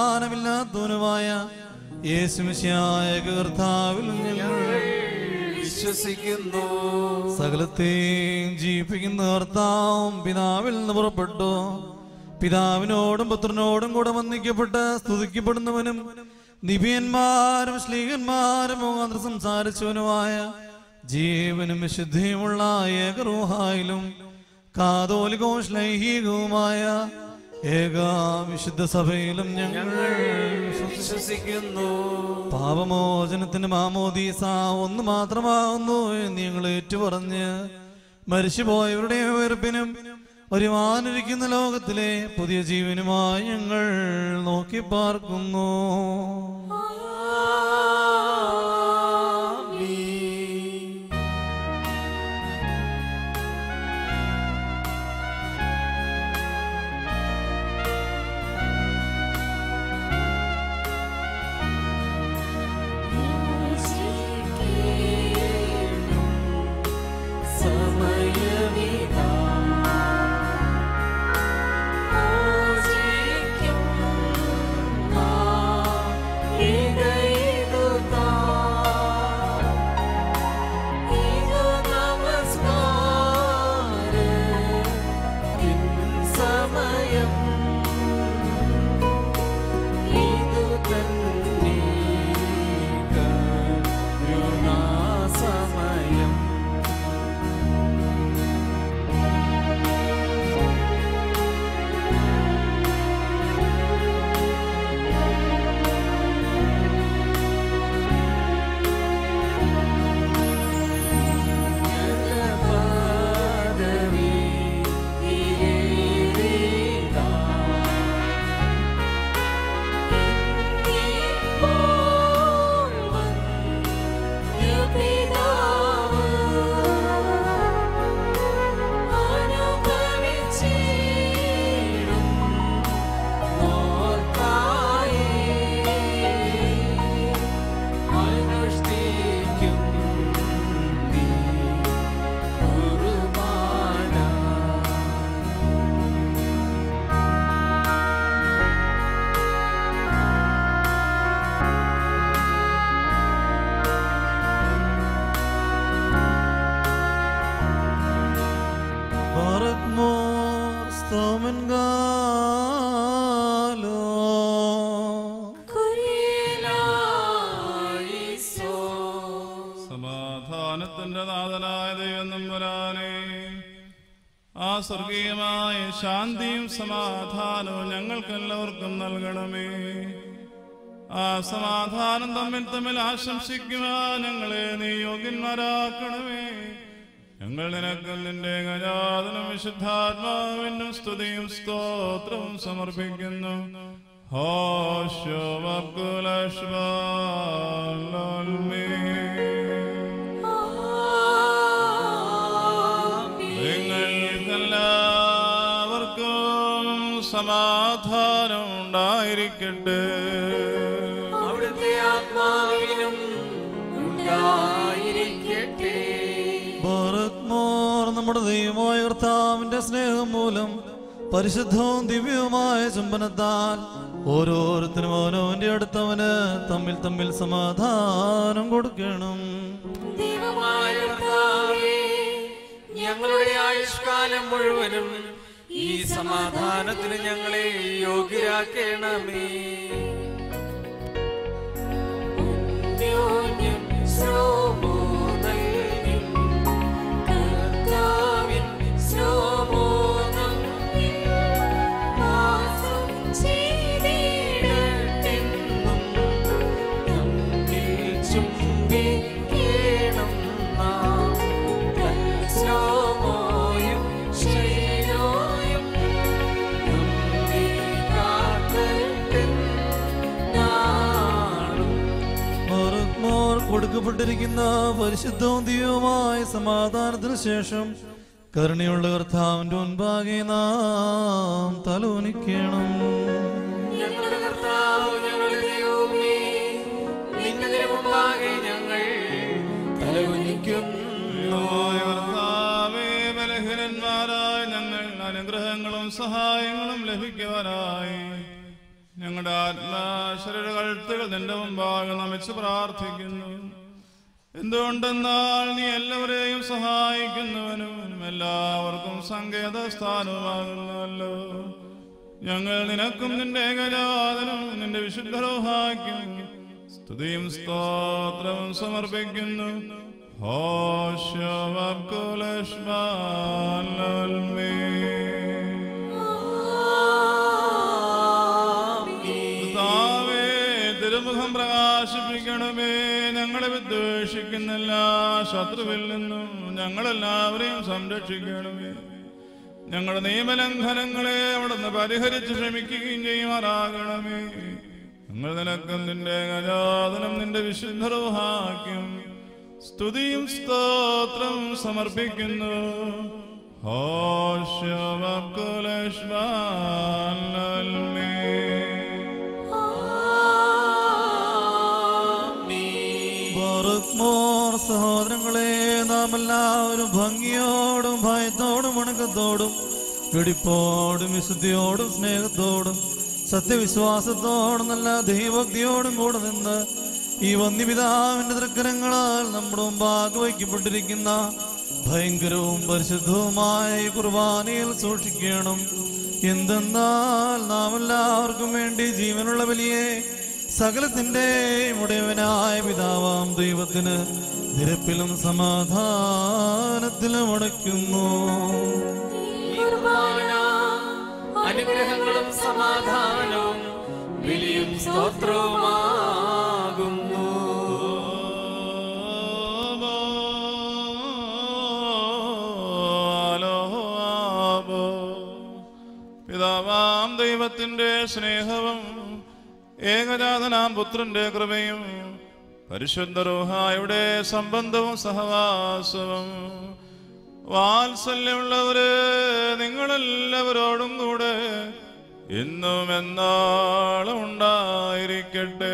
അവസാനമില്ലാത്തവനുമായ യേശുമിശിയായ കർത്താവിൽ ഞങ്ങൾ വിശ്വസിക്കുന്നു സകലത്തെയും ജീവിപ്പിക്കുന്ന കർത്താവും പിതാവിൽ നിന്ന് പുറപ്പെട്ടു പിതാവിനോടും പുത്രനോടും കൂടെ വന്ദിക്കപ്പെട്ട് സ്തുതിക്കപ്പെടുന്നവനും നിബിയന്മാരും ശ്ലീകന്മാരും മുഖാന്തരം സംസാരിച്ചവനുമായ ജീവനും വിശുദ്ധിയുമുള്ള ഏകറൂഹായിലും കാതോലികവും ശ്ലൈഹികവുമായ ഏക വിശുദ്ധ സഭയിലും ഞങ്ങൾ വിശ്വസിക്കുന്നു പാപമോചനത്തിന് മാമോദീസ ഒന്ന് മാത്രമാകുന്നു എന്ന് ഞങ്ങൾ ഏറ്റുപറഞ്ഞ് മരിച്ചുപോയവരുടെ ഉയർപ്പിനും ഒരുവാനിരിക്കുന്ന ലോകത്തിലെ പുതിയ ജീവനുമായി ഞങ്ങൾ നോക്കി പാർക്കുന്നു സമയമിതാ ഓജിക്കും ആ ഇതൈതുതാ ഇതു നമസ്കാര ഇൻ സമയം ഇതു തന്നെ കരുണാ സമയം പദവി ഇരേതാ ഇപ്പോൾ വന്യപിതാവ് അനുഭവിച്ചിടും ഓർക്കായി അനുഷ്ഠിക്കും നീ കുർബാന Barakmor stomen galo സമാധാനത്തിന്റെ നാഥനായ ദൈവം നമ്പരാനെ ആ സ്വർഗീയമായ ശാന്തിയും സമാധാനവും ഞങ്ങൾക്കെല്ലാവർക്കും നൽകണമേ ആ സമാധാനം തമ്മിൽ തമ്മിൽ ആശംസിക്കുവാൻ ഞങ്ങളെ നീ യോഗ്യന്മാരാക്കണമേ ഞങ്ങൾ നിനക്ക് നിന്റെ ഗജാതനും വിശുദ്ധാത്മാവിനും സ്തുതിയും സ്തോത്രവും സമർപ്പിക്കുന്നു ഹോശോ നിങ്ങൾക്കെല്ലാവർക്കും സമാധാനം ഉണ്ടായിരിക്കട്ടെ അവിടുത്തെ ആത്മാവിനും ഉണ്ടായിരിക്കട്ടെ ബാറക്മോർ നമ്മുടെ ദൈവമായ കർത്താവിന്റെ സ്നേഹം മൂലം പരിശുദ്ധവും ദിവ്യവുമായ ചുംബനത്താൽ ഓരോരുത്തരും ഓരോന്റെ അടുത്തവന് തമ്മിൽ തമ്മിൽ സമാധാനം കൊടുക്കണം ദൈവമായ കർത്താവേ, ഞങ്ങളുടെ ആയുഷ്കാലം മുഴുവനും ഈ സമാധാനത്തിന് ഞങ്ങളെ യോഗ്യരാക്കണമേ അന്യോന്യം ശ്രോമോ നൽകി, കർത്താവിൻ ശ്രോമോ നൽകി, വാസം ചെയ്തിടട്ടെന്നും തമ്മിൽ ചുംബിക്കണം നാം. കൽശ്രോമോയും ശൈലോയും നമ്മെ കാക്കട്ടെന്നാളും. ബാറക്മോർ കൊടുക്കപ്പെട്ടിരിക്കുന്ന പരിശുദ്ധവും ദിവ്യവുമായ സമാധാനത്തിന് ശേഷം കരുണയുള്ള കർത്താവിന്റെ മുൻപാകെ നാം തലോനിക്കണം ഞങ്ങളുടെ കർത്താവ് ഞങ്ങളുടെ ദൈവമേ നിന്റെ മുമ്പാകെ ഞങ്ങൾ തലകുനിക്കുന്നു കർത്താവേ, ബലഹീനന്മാരായ ഞങ്ങൾ അനുഗ്രഹങ്ങളും സഹായങ്ങളും ലഭിക്കുവാനായി ഞങ്ങളുടെ ആത്മാ ശരീര കഴുത്തുകൾ നിന്റെ മുമ്പാകെ നമിച്ച് പ്രാർത്ഥിക്കുന്നു എന്തുകൊണ്ടെന്നാൽ നീ എല്ലാവരെയും സഹായിക്കുന്നവനും എല്ലാവർക്കും സങ്കേത സ്ഥാനവുമാകുന്നല്ലോ ഞങ്ങൾ നിനക്കും നിന്റെ ഏകജാതനും നിന്റെ വിശുദ്ധരോഹാക്കും സ്തുതിയും സ്തോത്രവും സമർപ്പിക്കുന്നു കർത്താവേ, തിരുമുഖം പ്രകാശിപ്പിക്കണമേ ഞങ്ങളെ വിദ്വേഷിക്കുന്ന എല്ലാ ശത്രുവിൽ നിന്നും ഞങ്ങളെല്ലാവരെയും സംരക്ഷിക്കണമേ ഞങ്ങളുടെ നിയമലംഘനങ്ങളെ അവിടുന്ന് പരിഹരിച്ച് ക്ഷമിക്കുകയും ചെയ്യുമാറാകണമേ ഞങ്ങൾ നിനക്കും നിന്റെ ഗജാതനം നിന്റെ വിശുദ്ധരോഹാക്കും സ്തുതിയും സ്തോത്രം സമർപ്പിക്കുന്നു ബറുക്മോർ സഹോദരങ്ങളെ നാം എല്ലാവരും ഭംഗിയോടും ഭയത്തോടും വണക്കത്തോടും വെടിപ്പോടും വിശുദ്ധിയോടും സ്നേഹത്തോടും സത്യവിശ്വാസത്തോടും നല്ല ദൈവഭക്തിയോടും കൂടെ നിന്ന് ഈ വന്യപിതാവിന്റെ തൃക്കരങ്ങളാൽ നമ്മുടെ മുമ്പാകെ വയ്ക്കപ്പെട്ടിരിക്കുന്ന ഭയങ്കരവും പരിശുദ്ധവുമായ ഈ കുർബാനയിൽ സൂക്ഷിക്കണം എന്തെന്നാൽ നാം എല്ലാവർക്കും വേണ്ടി ജീവനുള്ള ബലിയെ സകലത്തിന്റെ ഉടയവനായ പിതാവാം ദൈവത്തിന് നിരപ്പിലും സമാധാനത്തിലും അടയ്ക്കുന്നു കുർബാന അനുഗ്രഹങ്ങളും സമാധാനവും ബലിയും സ്തോത്രവുമാകുന്നു പിതാവാം ദൈവത്തിന്റെ സ്നേഹവും ഏകജാതനാം പുത്രന്റെ കൃപയും പരിശുദ്ധ റൂഹായുടെ സംബന്ധവും സഹവാസവും വാത്സല്യമുള്ളവര് നിങ്ങളെല്ലാവരോടും കൂടെ ഇന്നും എന്നാളും ഉണ്ടായിരിക്കട്ടെ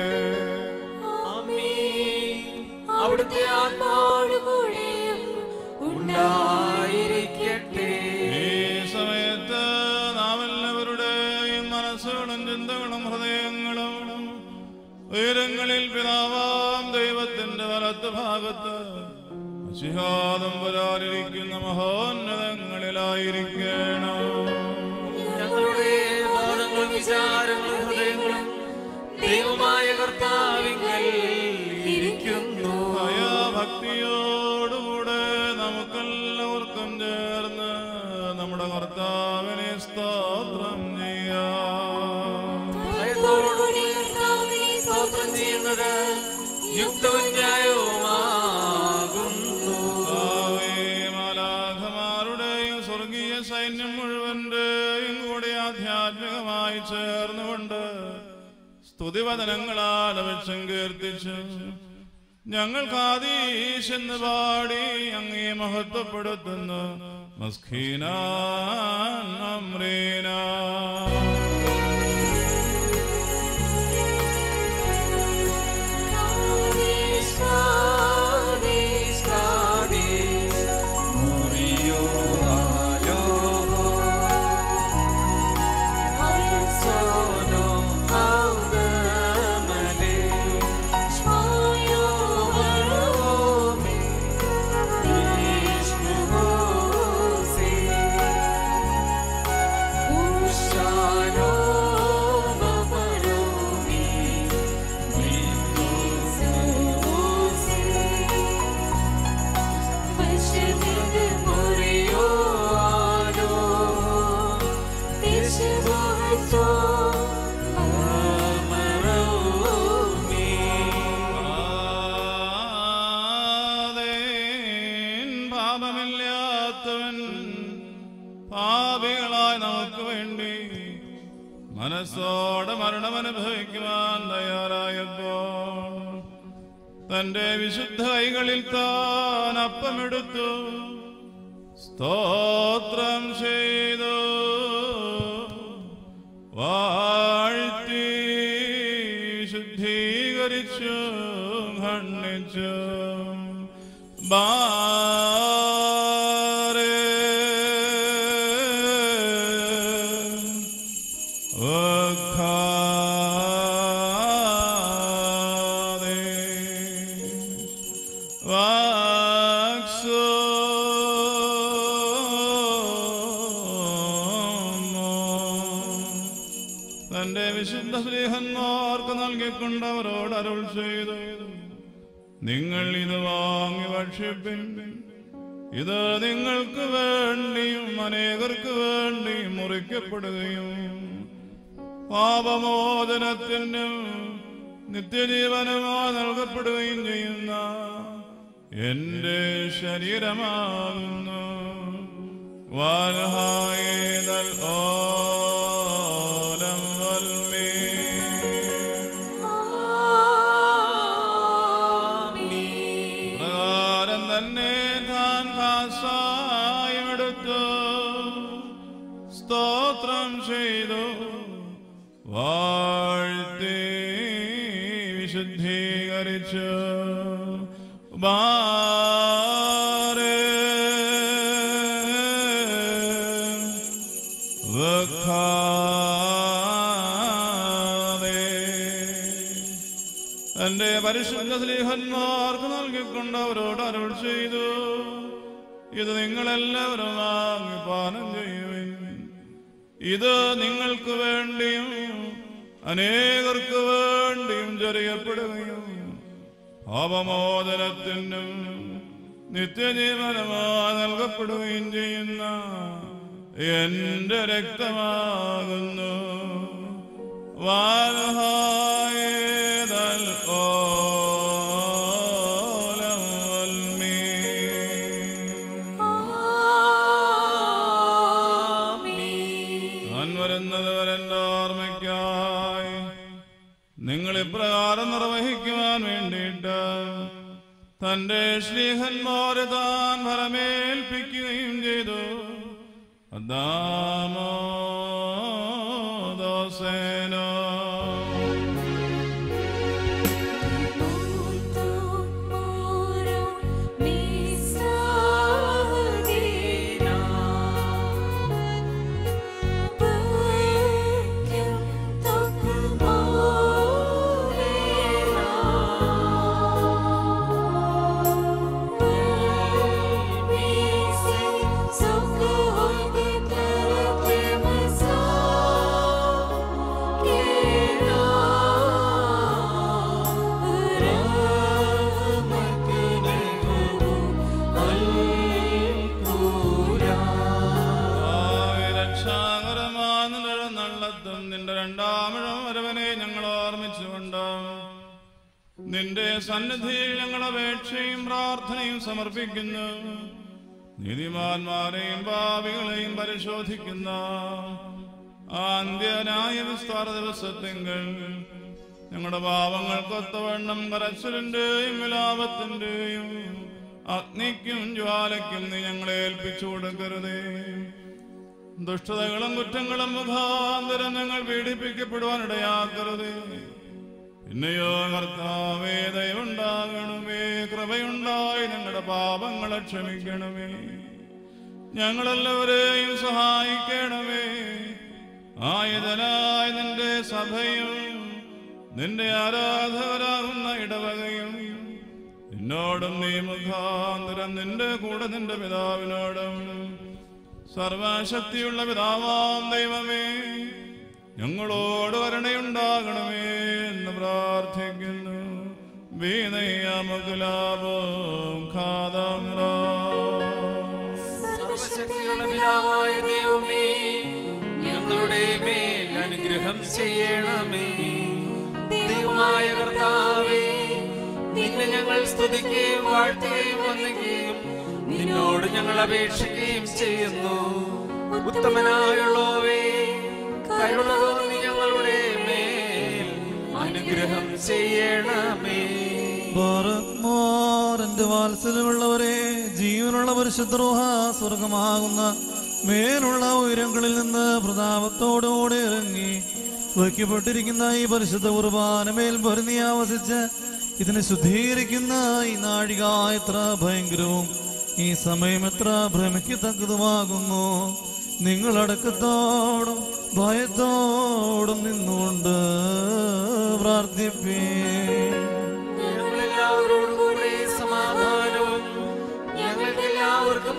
ആമേൻ. അവിടുത്തെ ആത്മാവോടുകൂടെയും ഉണ്ടായിരിക്കട്ടെ ഈ സമയത്ത് നാം എല്ലാവരുടെയും മനസ്സുകളും ചിന്തകളും ഹൃദയങ്ങളും ഉയരങ്ങളിൽ പിതാവാം ദൈവത്തിന്റെ വലത്ത് ഭാഗത്ത് ശിഹാദം വരാനിരിക്കുന്ന മഹോന്നതങ്ങളിലായിരിക്കണം ഞങ്ങളുടെ ബോധങ്ങളും വിചാരങ്ങളും ഹൃദയങ്ങളും ദൈവമായ കർത്താവിങ്കൽ ഇരിക്കുന്നു ഭക്തിയോടുകൂടെ നമുക്കെല്ലാവർക്കും ചേർന്ന് നമ്മുടെ കർത്താവിനെ സ്തോത്രം ചെയ്യാം ഭയത്തോടുകൂടി കർത്താവിനെ സ്തോത്രം ചെയ്യുന്നത് യുക്തവും ന്യായവുമാകുന്നു കർത്താവേ, മാലാഖമാരുടെയും സ്വർഗീയ സൈന്യം മുഴുവന്റെയും കൂടി ആധ്യാത്മികമായി ചേർന്നുകൊണ്ട് സ്തുതിവചനങ്ങളാൽ അപക്ഷം കീർത്തിച്ചു ഞങ്ങൾക്ക് ആദീശ് എന്ന് പാടി അങ്ങേ മഹത്വപ്പെടുത്തുന്നു മസ്ഖീന അമ്രീന കാദേശ് കാദേശ് കാദേശ് മുറിയോ ആലോ ഹൽസോനോ ഹൗദമലേ സ്മായോ വരോമി ദിഷ്മുഹോസി ഉഷാനോ വപരോമി ആദേൻ പാപമില്ലാത്തവൻ പാപികളായ നമുക്ക് വേണ്ടി മനസ്സോടെ മരണം അനുഭവിക്കുവാൻ തയ്യാറായപ്പോൾ തന്റെ വിശുദ്ധ കൈകളിൽ താൻ അപ്പമെടുത്തു സ്തോത്രം ചെയ്തു വാഴ്ത്തി ശുദ്ധീകരിച്ചു ഖണ്ഡിച്ചു ബാരേ തന്റെ വിശുദ്ധ സ്നേഹന്മാർക്ക് നൽകിക്കൊണ്ടവരോട് അരുൾ ചെയ്തു നിങ്ങൾ ഇത് വാങ്ങി ഭക്ഷിപ്പിൻ ഇത് നിങ്ങൾക്ക് വേണ്ടിയും അനേകർക്ക് വേണ്ടിയും മുറിക്കപ്പെടുകയും പാപമോചനത്തിനും നിത്യജീവനുമായി നൽകപ്പെടുകയും ചെയ്യുന്ന എന്റെ ശരീരമാകുന്നു വാൽഹായേതൽ ഓലം വൽമേ പ്രകാരം തന്നെ താൻ കാസായമെടുത്തു സ്തോത്രം ചെയ്തു വാഴ്ത്തി വിശുദ്ധീകരിച്ചു ബാരേ വെക്കാതെ തന്റെ പരിശുദ്ധ സ്നേഹന്മാർക്ക് നൽകിക്കൊണ്ട് അവരോട് അരുൾ ചെയ്തു ഇത് നിങ്ങളെല്ലാവരും വാങ്ങി പാനം ചെയ്യുവിൻ ഇത് നിങ്ങൾക്ക് വേണ്ടിയും അനേകർക്ക് വേണ്ടിയും ചെറിയപ്പെടുകയും പാപമോചനത്തിനും നിത്യജീവനമായി നൽകപ്പെടുകയും ചെയ്യുന്ന എന്റെ രക്തമാകുന്നു വാൽഹായേതൽ ഓലം വൽമീൻ. താൻ വരുന്നത് വരെന്റെ ഓർമ്മയ്ക്കായി നിങ്ങൾ ഇപ്രകാരം നിർവഹിക്കുവാൻ വേണ്ടിയിട്ട് തന്റെ ശ്രീഹന്മാരെ താൻ ഫലമേൽപ്പിക്കുകയും ചെയ്തു അദാമോ ദോസേനോ രക്ഷാകരമാന്നുള്ളത്തും നിന്റെ രണ്ടാമഴം വരവനെ ഞങ്ങൾ ഓർമ്മിച്ചുകൊണ്ട് നിന്റെ സന്നിധിയിൽ ഞങ്ങൾ അപേക്ഷയും പ്രാർത്ഥനയും സമർപ്പിക്കുന്നു നീതിമാന്മാരെയും പാപികളെയും പരിശോധിക്കുന്ന ആ അന്ത്യനായ വിസ്താര ദിവസത്തെങ്കിൽ ഞങ്ങളുടെ പാവങ്ങൾക്കൊത്തവണ്ണം കരച്ചിലിന്റെയും വിലാപത്തിന്റെയും അഗ്നിക്കും ജ്വാലയ്ക്കും നീ ഞങ്ങളെ ഏൽപ്പിച്ചു കൊടുക്കരുതേ ദുഷ്ടതകളും കുറ്റങ്ങളും മുഖാന്തരം ഞങ്ങൾ പീഡിപ്പിക്കപ്പെടുവാനിടയാക്കരുതേ പിന്നെയോ കർത്താവേ ദയവുണ്ടാകണമേ കൃപയുണ്ടായി ഞങ്ങളുടെ പാപങ്ങളെ ക്ഷമിക്കണമേ ഞങ്ങളെല്ലാവരെയും സഹായിക്കണമേ ആയുധനായ നിന്റെ സഭയും നിന്റെ ആരാധകരാകുന്ന ഇടവകയും നിന്നോടും നീ മുഖാന്തരം നിന്റെ കൂടെ നിന്റെ പിതാവിനോടും സർവശക്തിയുള്ള പിതാവാം ദൈവമേ ഞങ്ങളോട് കരുണയുണ്ടാകണമേ എന്ന് പ്രാർത്ഥിക്കുന്നു വീണയാമകുലാപം ഖാദാ സർവശക്തിയുള്ള പിതാവായ ദൈവമേ ഞങ്ങളുടെ മേൽ അനുഗ്രഹം ചെയ്യണമേ ദൈവമായ കർത്താവേ നിന്നെ ഞങ്ങൾ സ്തുതിക്കുകയും വാഴ്ത്തുകയും വന്ദിക്കുകയും നിന്നോട് ഞങ്ങൾ അപേക്ഷിക്കുകയും ചെയ്യുന്നു ഉത്തമനായുള്ളവേ കരുണ തോന്നി ഞങ്ങളുടെ മേൽ അനുഗ്രഹം ചെയ്യണമേ ബറക്മോർ എന്റെ വാത്സല്യമുള്ളവരെ ജീവനുള്ള പരിശുദ്രോഹ സ്വർഗമാകുന്ന മേലുള്ള ഉയരങ്ങളിൽ നിന്ന് പ്രതാപത്തോടുകൂടെ ഇറങ്ങി വയ്ക്കപ്പെട്ടിരിക്കുന്ന ഈ പരിശുദ്ധ കുർബാനമേൽ പൊരുന്നി ആവസിച്ച് ഇതിനെ ശുദ്ധീകരിക്കുന്ന ഈ നാഴിക എത്ര ഭയങ്കരവും ഈ സമയം എത്ര ഭ്രമിക്കത്തക്കതുമാകുന്നു നിങ്ങളടക്കത്തോടും ഭയത്തോടും നിന്നുകൊണ്ട് പ്രാർത്ഥിപ്പേ ഞങ്ങളെല്ലാവരോടും കൂടെ സമാധാനവും ഞങ്ങൾക്ക് എല്ലാവർക്കും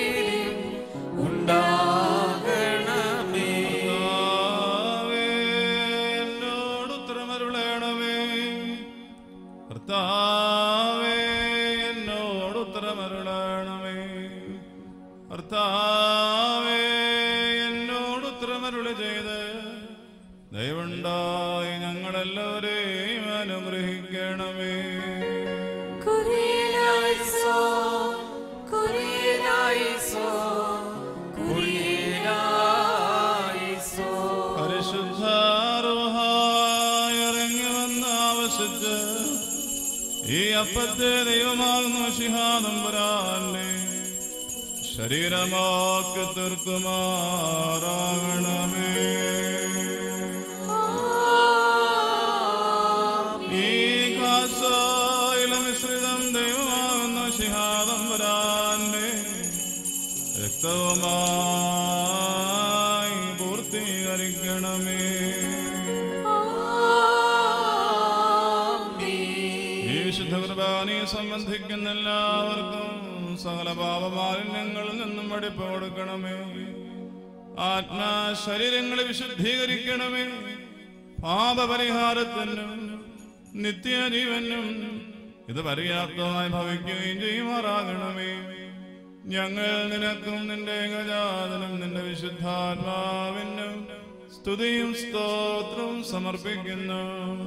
സംപ്രീതിയും ഉണ്ടാകണമേ ചെയ്ത് ദയവുണ്ടായി ഞങ്ങളെല്ലാവരെയും അനുഗ്രഹിക്കണമേ കുരിയലായിസോ കുരിയലായിസോ കുരിയനായിസോ. പരിശുദ്ധാരോഹായി ഇറങ്ങി വന്ന് ആവശ്യിച്ച് ഈ അപ്പത്തെ ദൈവമാകുന്നു ശിഹാനമ്പരാന്റെ ശരീരമാക്കി തീർക്കുമാറാകണമേ ഈ കാസായില മിശ്രിതം ദൈവമാകുന്ന ശിഹാദംബരാന്റെ രക്തവുമായി പൂർത്തീകരിക്കണമേ ഈ വിശുദ്ധ കുർബാനയെ സംബന്ധിക്കുന്ന എല്ലാവർക്കും സകല പാപമാലിന്യങ്ങളിൽ നിന്നും വെടിപ്പ് കൊടുക്കണമേ ആത്മാ ശരീരങ്ങളെ വിശുദ്ധീകരിക്കണമേ പാപപരിഹാരത്തിനും നിത്യജീവനും ഇത് പര്യാപ്തമായി ഭവിക്കുകയും ചെയ്യുമാറാകണമേ ഞങ്ങൾ നിനക്കും നിന്റെ ഗജാതനും നിന്റെ വിശുദ്ധാത്മാവിനും സ്തുതിയും സ്തോത്രവും സമർപ്പിക്കുന്നു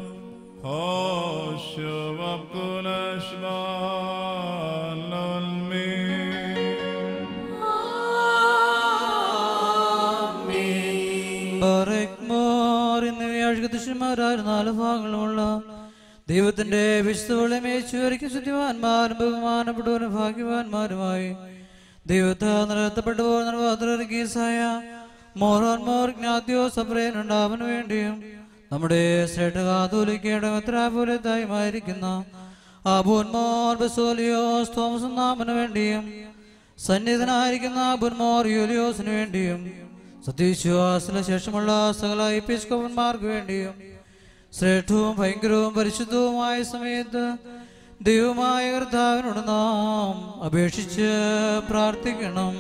ബറക്മോർ എന്നിവയാഴ്ച ദുഷ്യന്മാരായ നാല് ഭാഗങ്ങളുമുള്ള ദൈവത്തിന്റെ വിശുദ്ധകളെ മേച്ചുവരയ്ക്കും ശുദ്ധിമാന്മാരും ബഹുമാനപ്പെട്ടവരും ഭാഗ്യവാന്മാരുമായി ദൈവത്തെ നിരത്തപ്പെട്ടവർ നിർവാതിറക്കീസായ മോഹൻമോർ ജ്ഞാത്യോ സപ്രയനുണ്ടാവന് വേണ്ടിയും നമ്മുടെ ശ്രേഷ്ഠകാതൂലിക്കയുടെ മെത്രാപൂലത്തായുമായിരിക്കുന്ന ആബൂൻമോർ ബസോലിയോസ് തോമസ് നാമന് വേണ്ടിയും സന്നിധനായിരിക്കുന്ന ബുൻമോർ യൂലിയോസിന് വേണ്ടിയും സത്യവിശ്വാസത്തിന് ശേഷമുള്ള സകല എപ്പിസ്കോപ്പന്മാർക്ക് വേണ്ടിയും ശ്രേഷ്ഠവും ഭയങ്കരവും പരിശുദ്ധവുമായ സമയത്ത് ദൈവമായ കർത്താവിനോട് നാം അപേക്ഷിച്ച് പ്രാർത്ഥിക്കണം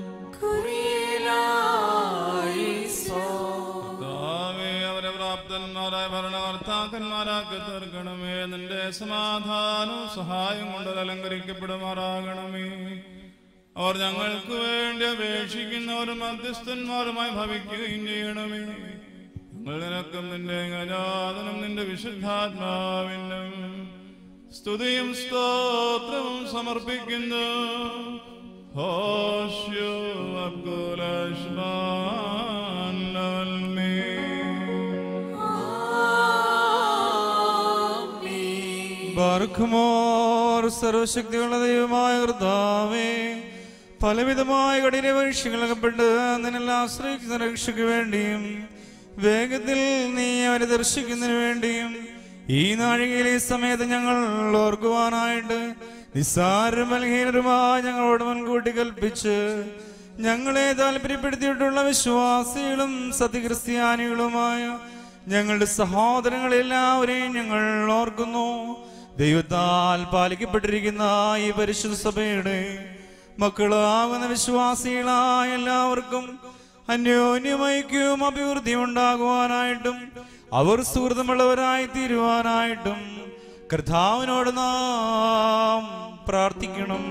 കുരിയലായിസോ കർത്താവേ, അവരെ പ്രാപ്തന്മാരായ ഭരണകർത്താക്കന്മാരാക്കി തീർക്കണമേ നിന്റെ സമാധാനവും സഹായം കൊണ്ട് അലങ്കരിക്കപ്പെടുമാറാകണമേ അവർ ഞങ്ങൾക്ക് വേണ്ടി അപേക്ഷിക്കുന്നവരും മധ്യസ്ഥന്മാരുമായി ഭവിക്കുകയും ചെയ്യണമേ ഞങ്ങൾ നിനക്കും നിന്റെ ഗജാതനും നിന്റെ വിശുദ്ധാത്മാവിനും സ്തുതിയും സ്തോത്രവും സമർപ്പിക്കുന്നു ഹോഷ്യു ബാർഖുമോർ സർവശക്തിയുള്ള ദൈവമായ കർത്താവേ പലവിധമായ കഠിന പരീക്ഷകളകപ്പെട്ട് നിന്നെല്ലാം ആശ്രയിക്കുന്ന രക്ഷയ്ക്ക് വേണ്ടിയും വേഗത്തിൽ നീ അവരെ ദർശിക്കുന്നതിന് വേണ്ടിയും ഈ നാഴികയിലെ സമയത്ത് ഞങ്ങൾ ഓർക്കുവാനായിട്ട് നിസ്സാരം ബലഹീനരുമായ ഞങ്ങളോട് മുൻകൂട്ടി കൽപ്പിച്ച് ഞങ്ങളെ താല്പര്യപ്പെടുത്തിയിട്ടുള്ള വിശ്വാസികളും സത്യക്രിസ്ത്യാനികളുമായ ഞങ്ങളുടെ സഹോദരങ്ങളെല്ലാവരെയും ഞങ്ങൾ ഓർക്കുന്നു ദൈവത്താൽ പാലിക്കപ്പെട്ടിരിക്കുന്ന ഈ പരിശുദ്ധ സഭയുടെ മക്കളാകുന്ന വിശ്വാസികളായ എല്ലാവർക്കും അന്യോന്യമൈക്യവും അഭിവൃദ്ധിയും ഉണ്ടാകുവാനായിട്ടും അവർ സുഹൃത്തുമുള്ളവരായി തീരുവാനായിട്ടും കർത്താവിനോട് നാം പ്രാർത്ഥിക്കണം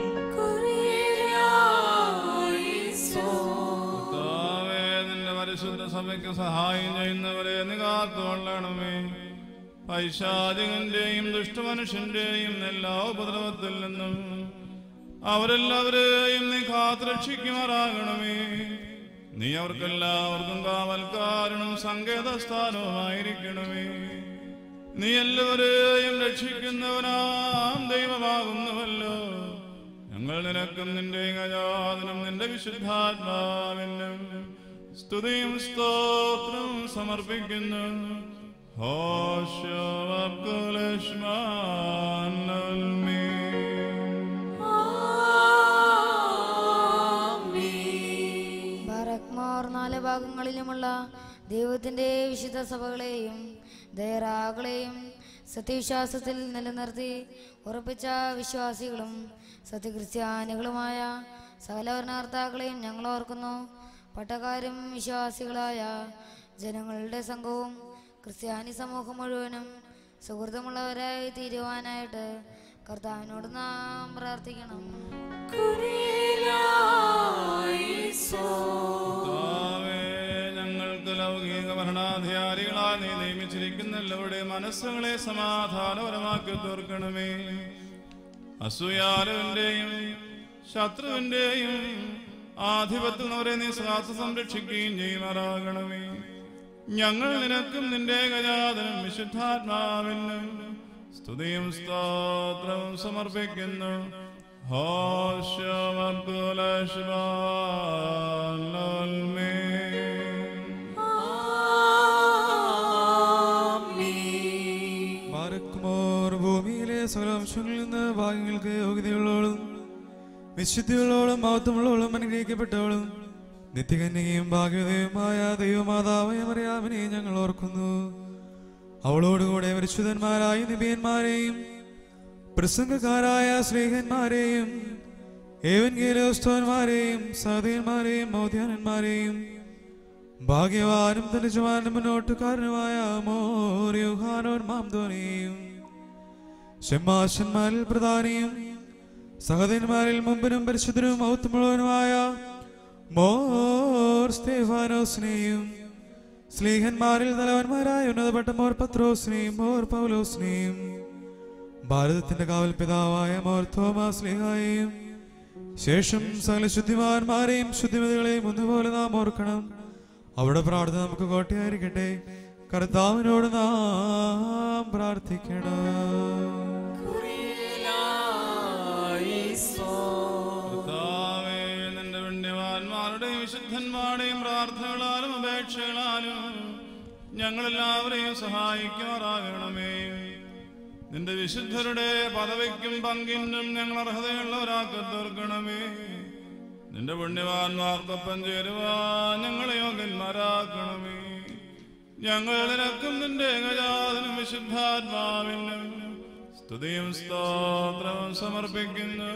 കുരിയലായിസോ കർത്താവേ, നിന്റെ പരിശുദ്ധ സഭയ്ക്ക് സഹായം ചെയ്യുന്നവരെ നീ കാത്തുകൊള്ളണമേ പൈശാചികന്റെയും ദുഷ്ടമനുഷ്യന്റെയും എല്ലാ ഉപദ്രവത്തിൽ നിന്നും അവരെല്ലാവരെയും നീ കാത്തുരക്ഷിക്കുമാറാകണമേ നീ അവർക്കെല്ലാവർക്കും കാവൽക്കാരനും സങ്കേതസ്ഥാനവുമായിരിക്കണമേ നീ എല്ലാവരെയും രക്ഷിക്കുന്നവനാം ദൈവമാകുന്നുവല്ലോ ഞങ്ങൾ നിനക്കും നിന്റെ ഗജാതനും നിന്റെ വിശുദ്ധാത്മാവിനും സ്തുതിയും സ്തോത്രവും സമർപ്പിക്കുന്നു ഹോശോ ബാറക്മാർ നാല് ഭാഗങ്ങളിലുമുള്ള ദൈവത്തിന്റെ വിശുദ്ധ സഭകളെയും ദയറാകളെയും സത്യവിശ്വാസത്തിൽ നിലനിർത്തി ഉറപ്പിച്ച വിശ്വാസികളും സത്യക്രിസ്ത്യാനികളുമായ സകല ഭരണകർത്താക്കളെയും ഞങ്ങൾ ഓർക്കുന്നു പട്ടക്കാരും വിശ്വാസികളായ ജനങ്ങളുടെ സംഘവും ക്രിസ്ത്യാനി സമൂഹം മുഴുവനും സുഹൃത്തുമുള്ളവരായി തീരുവാനായിട്ട് കർത്താവിനോട് നാം പ്രാർത്ഥിക്കണം കുരിയലായിസോ കർത്താവേ, ഞങ്ങൾക്ക് നിനക്ക് ലൗകിക ഭരണാധികാരികളായി നീ നിയമിച്ചിരിക്കുന്ന എല്ലാവരുടെയും മനസ്സുകളെ സമാധാനപരമാക്കി തീർക്കണമേ അസൂയാലുവിന്റെയും ശത്രുവിന്റെയും ആധിപത്യവരെ നീ കാത്തു സംരക്ഷിക്കുകയും ചെയ്യുമാറാകണമേ ഞങ്ങൾ നിനക്കും നിന്റെ ഗജാതനും വിശുദ്ധാത്മാവിനും സ്തുതിയും സ്തോത്രവും സമർപ്പിക്കുന്നു ബാരക്കുമോർ ഭൂമിയിലെ സകലാംശങ്ങളിൽ നിന്ന് ഭാഗ്യങ്ങൾക്ക് യോഗ്യതയുള്ളവളും വിശുദ്ധിയുള്ളവളും മഹത്വമുള്ളവളും അനുഗ്രഹിക്കപ്പെട്ടവളും നിത്യകന്യകയും ഭാഗ്യതയുമായ ദൈവമാതാവായ മറിയാമിനെ ഞങ്ങൾ ഓർക്കുന്നു അവളോടുകൂടെ പരിശുദ്ധന്മാരായ നിബിയന്മാരെയും പ്രസംഗക്കാരായ സ്നേഹന്മാരെയും ഏവൻഗേലോസ്തോന്മാരെയും സഹതന്മാരെയും മൗദ്യാനന്മാരെയും ഭാഗ്യവാനും തന്റെ ജവാനും മുന്നോട്ടുകാരനുമായ മോറിയുഹാനോൻ മാംദോനെയും ഷെമ്മാശന്മാരിൽ പ്രധാനിയും സഹതന്മാരിൽ മുമ്പിനും പരിശുദ്ധനും മൗത്തമുള്ളവനുമായ മോർ സ്തേഫാനോസിനെയും സ്ലീഹന്മാരിൽ തലവന്മാരായ ഉന്നതപ്പെട്ട മോർ പത്രോസിനെയും മോർ പൗലോസിനെയും ഭാരതത്തിന്റെ കാവൽ പിതാവായ മോർ തോമാസ് സ്ലീഹായെയും ശേഷം സകല ശുദ്ധിമാന്മാരെയും ശുദ്ധിമതികളെയും ഒന്നുപോലെ നാം ഓർക്കണം അവിടെ പ്രാർത്ഥന നമുക്ക് കോട്ടയായിരിക്കട്ടെ കർത്താവിനോട് നാം പ്രാർത്ഥിക്കണം കർത്താവേ, നിന്റെ പുണ്യവാന്മാരുടെയും വിശുദ്ധന്മാരുടെയും പ്രാർത്ഥനകളാലും അപേക്ഷകളാലും ഞങ്ങളെല്ലാവരെയും സഹായിക്കുമാറാകണമേ നിന്റെ വിശുദ്ധരുടെ പദവിക്കും പങ്കിനും ഞങ്ങൾ അർഹതയുള്ളവരാക്കി തീർക്കണമേ നിന്റെ പുണ്യവാന്മാർക്കൊപ്പം ചേരുവാൻ ഞങ്ങളെ യോഗ്യന്മാരാക്കണമേ ഞങ്ങൾ നിനക്കും നിന്റെ ഏകജാതനും വിശുദ്ധാത്മാവിനും സ്തുതിയും സ്തോത്രവും സമർപ്പിക്കുന്നു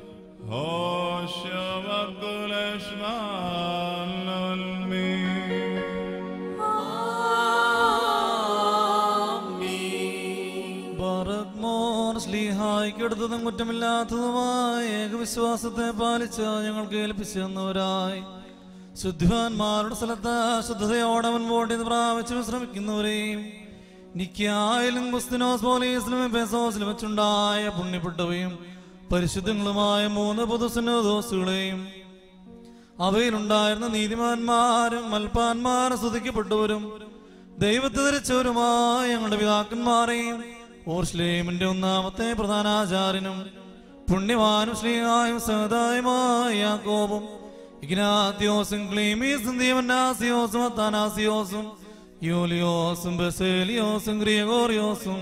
ബറഗ്മോർ ശ്ലീഹായിക്കെടുത്തതും കുറ്റമില്ലാത്തതുമായ ഏകവിശ്വാസത്തെ പാലിച്ച് ഞങ്ങൾക്ക് ഏൽപ്പിച്ചു തന്നവരായി ശുദ്ധിവാന്മാരുടെ സ്ഥലത്ത് ശുദ്ധതയോടെ മുൻപോട്ട് ഇത് പ്രാപിച്ച് വിശ്രമിക്കുന്നവരെയും നിക്കായാലും കുസ്തിനോസ് പോലീസിലും പെസോസിലും വെച്ചുണ്ടായ പുണ്യപ്പെട്ടവയും പരിശുദ്ധങ്ങളുമായ മൂന്ന് പൊതുസുന്നോസുകളെയും അവയിലുണ്ടായിരുന്ന നീതിമാന്മാരും മൽപ്പാന്മാരും സ്തുതിക്കപ്പെട്ടവരും ദൈവത്തെ ധരിച്ചവരുമായ ഞങ്ങളുടെ പിതാക്കന്മാരെയും ഓർഷ്ലേമിന്റെ ഒന്നാമത്തെ പ്രധാനാചാര്യനും പുണ്യവാനും ശ്രീഹായും സഹതായുമായ യാക്കോബും ഇഗ്നാത്യോസും ക്ലീമീസും ദീവനാസിയോസും അത്താനാസിയോസും യൂലിയോസും ബസേലിയോസും ഗ്രിയഗോറിയോസും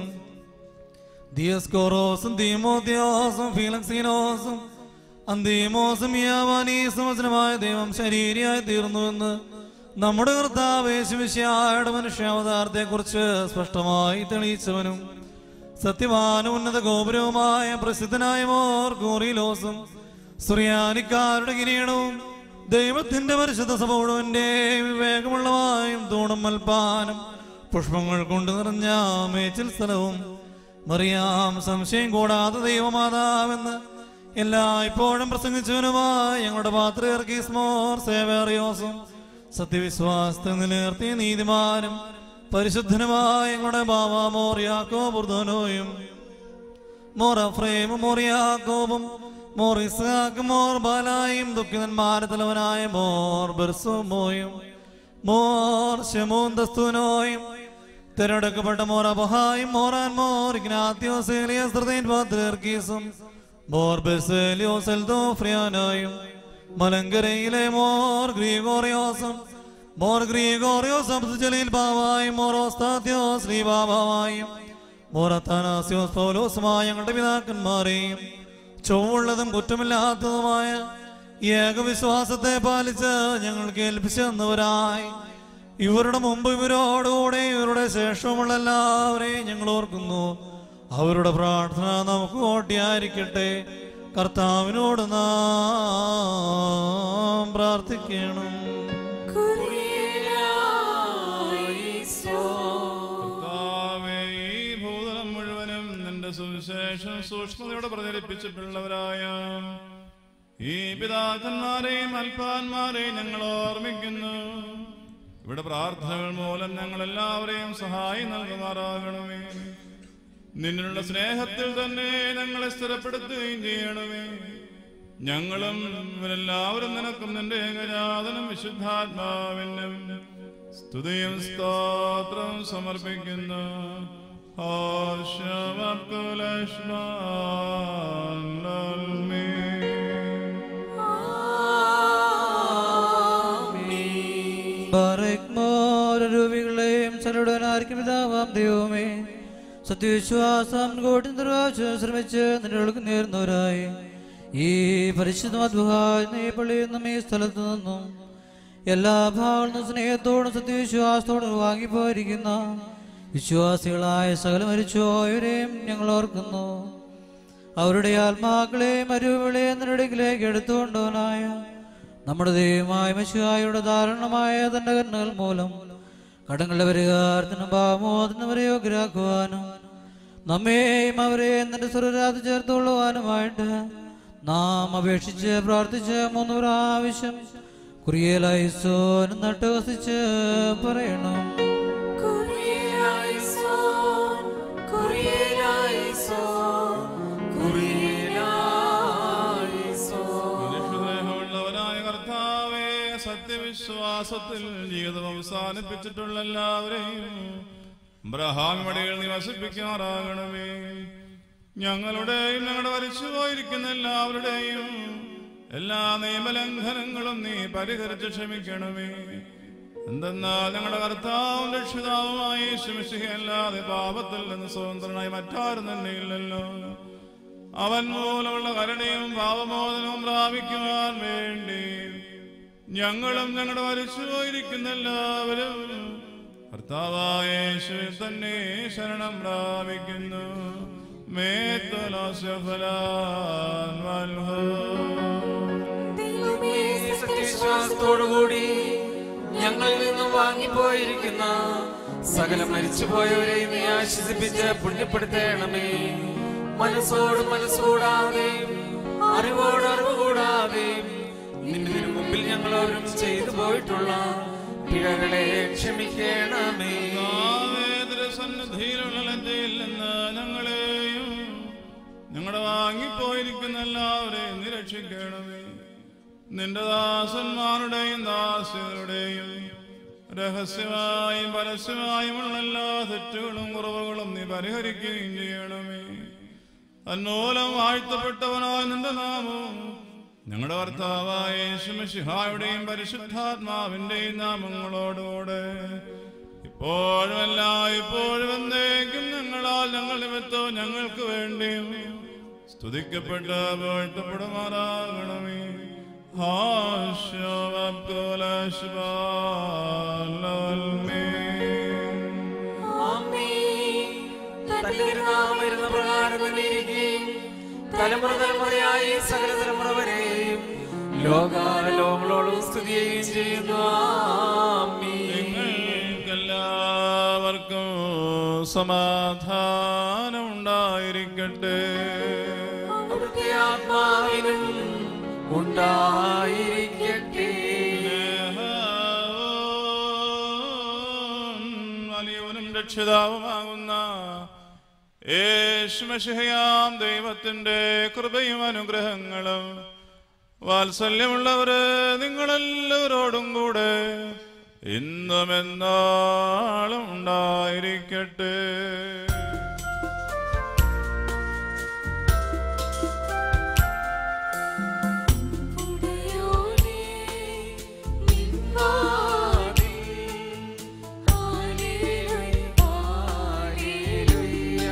ദിയസ്കോറോസും തീമോത്തിയോസും ഫീലക്സീനോസും അന്തീമോസും യാവാനീസും വചനമായ ദൈവം ശരീരിയായി തീർന്നുവെന്ന് നമ്മുടെ കർത്താവ് യേശുവിശിയായുടെ മനുഷ്യാവതാരത്തെ കുറിച്ച് സ്പഷ്ടമായി തെളിയിച്ചവനും സത്യവാനും ഉന്നത ഗോപുരവുമായ പ്രസിദ്ധനായ മോർ ഗോറിലോസും സുറിയാനിക്കാരുടെ കിരീടവും ദൈവത്തിന്റെ പരിശുദ്ധ സഭ മുഴുവന്റെ വിവേകമുള്ളവായും തൂണും മൽപ്പാനും പുഷ്പങ്ങൾ കൊണ്ട് നിറഞ്ഞ മേച്ചിൽ സ്ഥലവും മറിയാം സംശയം കൂടാതെ ദൈവമാതാവെന്ന് എല്ലാ ഇപ്പോഴും പ്രസംഗിച്ചവനുമായി ഞങ്ങളുടെ പാത്രീർക്കീസ്മോർ സേവേറിയോസും സത്യവിശ്വാസത്തെ നിലനിർത്തിയ നീതിമാനും പരിശുദ്ധനുമായ ഞങ്ങളുടെ ബാബ മോറിയാക്കോ ബുർദോനോയും മോർ അഫ്രേമും മോർ യാക്കോബും മോർ ഇസ്ഹാക്ക് മോർ ബാലായും ദുഃഖിതന്മാരുടെ തലവനായ മോർ ബെർസോമോയും മോർ ഷെമോൻ ദസ്തുനോയും തിരഞ്ഞെടുക്കപ്പെട്ട മോർ അബഹായും മോറാൻ മോർ ഇഗ്നാത്യോസ് ഏലിയസ് ഹൃദയൻ പാത്രീർക്കീസും മോർ ബെസേലിയോസ് എൽദോ ഫ്രിയാനായും മലങ്കരയിലെ മോർ ഗ്രീഗോറിയോസും മോർ ഗ്രീഗോറിയോസ് അബ്ദുജലീൽ ബാവായും മോർ ഓസ്താത്യോസ് ശ്രീബാബാവായും മോർ അത്താനാസ്യോസ് പൗലോസുമായ ഞങ്ങളുടെ പിതാക്കന്മാരെയും ചൊവ്വുള്ളതും കുറ്റമില്ലാത്തതുമായ ഏകവിശ്വാസത്തെ പാലിച്ച് ഞങ്ങൾക്ക് ഏൽപ്പിച്ചു തന്നവരായി ഇവരുടെ മുമ്പ് ഇവരോടുകൂടെ ഇവരുടെ ശേഷവുമുള്ള എല്ലാവരെയും ഞങ്ങൾ ഓർക്കുന്നു അവരുടെ പ്രാർത്ഥന നമുക്ക് ഓട്ടിയായിരിക്കട്ടെ കർത്താവിനോട് നാം പ്രാർത്ഥിക്കണം കർത്താവേ, ഈ ഭൂതലം മുഴുവനും നിന്റെ സുവിശേഷം സൂക്ഷ്മതയോടെ പ്രചരിപ്പിച്ചിട്ടുള്ളവരായ ഈ പിതാക്കന്മാരെയും അൽപ്പാന്മാരെയും ഞങ്ങൾ ഓർമ്മിക്കുന്നു ഇവിടെ പ്രാർത്ഥനകൾ മൂലം ഞങ്ങൾ എല്ലാവരെയും സഹായം നൽകുമാറാകണമേ നിന്നിലുള്ള സ്നേഹത്തിൽ തന്നെ ഞങ്ങളെ സ്ഥിരപ്പെടുത്തുകയും ചെയ്യണമേ ഞങ്ങളും ഇവരെല്ലാവരും നിനക്കും നിന്റെ ഏകജാതനും വിശുദ്ധാത്മാവിനും സ്തുതിയും സ്തോത്രവും സമർപ്പിക്കുന്നു രൂപികളെയും ചലുടനായിരിക്കും പിതാവാം ദൈവമേ സത്യവിശ്വാസം കോട്ടി നിർവാചം ശ്രമിച്ച് നിന്റെ നേർന്നവരായി ഈ പരിശുദ്ധമദ്ഭായ പള്ളിയിൽ നിന്നും ഈ സ്ഥലത്തു നിന്നും എല്ലാ ഭാഗങ്ങളും സ്നേഹത്തോടും സത്യവിശ്വാസത്തോടും വാങ്ങിപ്പോയിരിക്കുന്ന വിശ്വാസികളായ സകല മരിച്ചുപോയവരെയും ഞങ്ങൾ ഓർക്കുന്നു അവരുടെ ആത്മാക്കളെയും അരുവിളെയും നിരടിലേക്ക് എടുത്തുകൊണ്ടവനായ നമ്മുടെ ദൈവമായ മശുഹായുടെ ധാരണമായ തന്റെ കണ്ണുകൾ മൂലം കടങ്ങളുടെ പരിഹാരത്തിനും ഭാവമോദനം വരെ യോഗ്യരാക്കുവാനും നമ്മെയും അവരെയും നിന്റെ സ്വരരാത് ചേർത്തുകൊള്ളുവാനുമായിട്ട് നാം അപേക്ഷിച്ച് പ്രാർത്ഥിച്ച് മൂന്ന് പ്രാവശ്യം കുറിയലായി സോൻ നട്ടുവസിച്ച് പറയണം കുറിയലായിസോൻ, കുറിയലായിസോൻ, കുറിയലായിസോൻ. മനുഷ്യദേഹമുള്ളവനായ കർത്താവേ സത്യവിശ്വാസത്തിൽ ജീവിതം അവസാനിപ്പിച്ചിട്ടുള്ള എല്ലാവരെയും ബ്രഹാമിമടികൾ നിവസിപ്പിക്കാറാകണമേ ഞങ്ങളുടെയും ഞങ്ങളുടെ വരച്ചു പോയിരിക്കുന്ന എല്ലാവരുടെയും എല്ലാ നിയമലംഘനങ്ങളും നീ പരിഹരിച്ച് ക്ഷമിക്കണമേ എന്തെന്നാൽ ഞങ്ങളുടെ കർത്താവും രക്ഷിതാവുമായി ശമിശിഹയല്ലാതെ പാപത്തിൽ നിന്ന് സ്വതന്ത്രനായി മറ്റാരും തന്നെ ഇല്ലല്ലോ അവൻ മൂലമുള്ള കരുണയും പാപമോചനവും പ്രാപിക്കുവാൻ വേണ്ടി ഞങ്ങളും ഞങ്ങളുടെ മരിച്ചു പോയിരിക്കുന്ന എല്ലാവരും കർത്താവായ യേശുവിൽ തന്നെ ശരണം പ്രാപിക്കുന്നു ദൈവമേ, സത്യവിശ്വാസത്തോടുകൂടി ഞങ്ങളിൽ നിന്നും വാങ്ങിപ്പോയിരിക്കുന്ന സകല മരിച്ചുപോയവരെ നീ ആശ്വസിപ്പിച്ച് പുണ്യപ്പെടുത്തേണമേ മനസ്സോട് മനസ്സുകൂടാതെയും അറിവോട് അറിവ് കൂടാതെയും നിന്റെ തിരു മുമ്പിൽ ഞങ്ങൾ ഓരും ചെയ്തു പോയിട്ടുള്ള പിഴകളെ ക്ഷമിക്കണമേ സന്നിധിയിലുള്ള ലജ്ജയിൽ നിന്ന് ഞങ്ങളെയും ഞങ്ങളുടെ വാങ്ങിപ്പോയിരിക്കുന്ന എല്ലാവരെയും നിരക്ഷിക്കണമേ നിന്റെ ദാസന്മാരുടെയും ദാസികളുടെയും രഹസ്യമായും പരസ്യമായുമുള്ള എല്ലാ തെറ്റുകളും കുറവുകളും നീ പരിഹരിക്കുകയും ചെയ്യണമേ തന്നൂലം വാഴ്ത്തപ്പെട്ടവനായ നിന്റെ നാമവും ഞങ്ങളുടെ ഭർത്താവായ യേശുമിശിഹായുടെയും പരിശുദ്ധാത്മാവിന്റെയും നാമങ്ങളോടുകൂടെ ഇപ്പോഴും അല്ല ഇപ്പോഴും എന്നേക്കും ഞങ്ങളാൽ ഞങ്ങൾ നിമിത്തവും ഞങ്ങൾക്ക് വേണ്ടിയും സ്തുതിക്കപ്പെട്ട് വാഴ്ത്തപ്പെടുമാറാകണമേ ആമേൻ. തന്റെ തിരുനാമം വരുന്ന പ്രകാരം തന്നെ ഇരിക്കുകയും തലമുറ തലമുറയായി സകല തലമുറ വരെയും ലോകാലോകളോളം സ്തുതി ചെയ്യുകയും ചെയ്യുന്നു ആമേൻ. എല്ലാവർക്കും സമാധാനം ഉണ്ടായിരിക്കട്ടെ അവിടുത്തെ ആത്മാവിനും ഉണ്ടായിരിക്കട്ടെ വലിയവനും രക്ഷിതാവുമാകുന്ന യേശുമഷിഹയാം ദൈവത്തിന്റെ കൃപയും അനുഗ്രഹങ്ങളും വാത്സല്യമുള്ളവര് നിങ്ങളെല്ലാവരോടും കൂടെ ഇന്നും എന്നാളും ഉണ്ടായിരിക്കട്ടെ ഉടയോനേ, നിൻവാതിൽ ഹല്ലേലൂയ, ഹല്ലേലൂയ.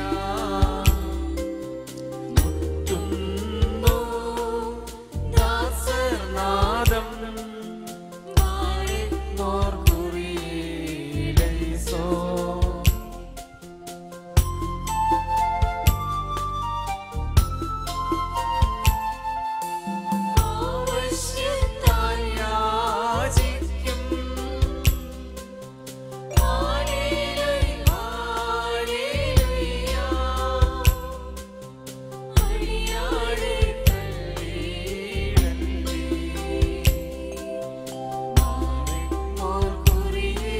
മുട്ടുന്നു ദാസർനാദം, വാഴുന്നോർ കുറിയിലൈസോ. ആവശ്യത്താൽ യാചിക്കും. Hallelujah, hallelujah. അടിയാടെ തള്ളിയിടല്ലേ. മാറിപ്പോർ കുറിയിലൈസോ.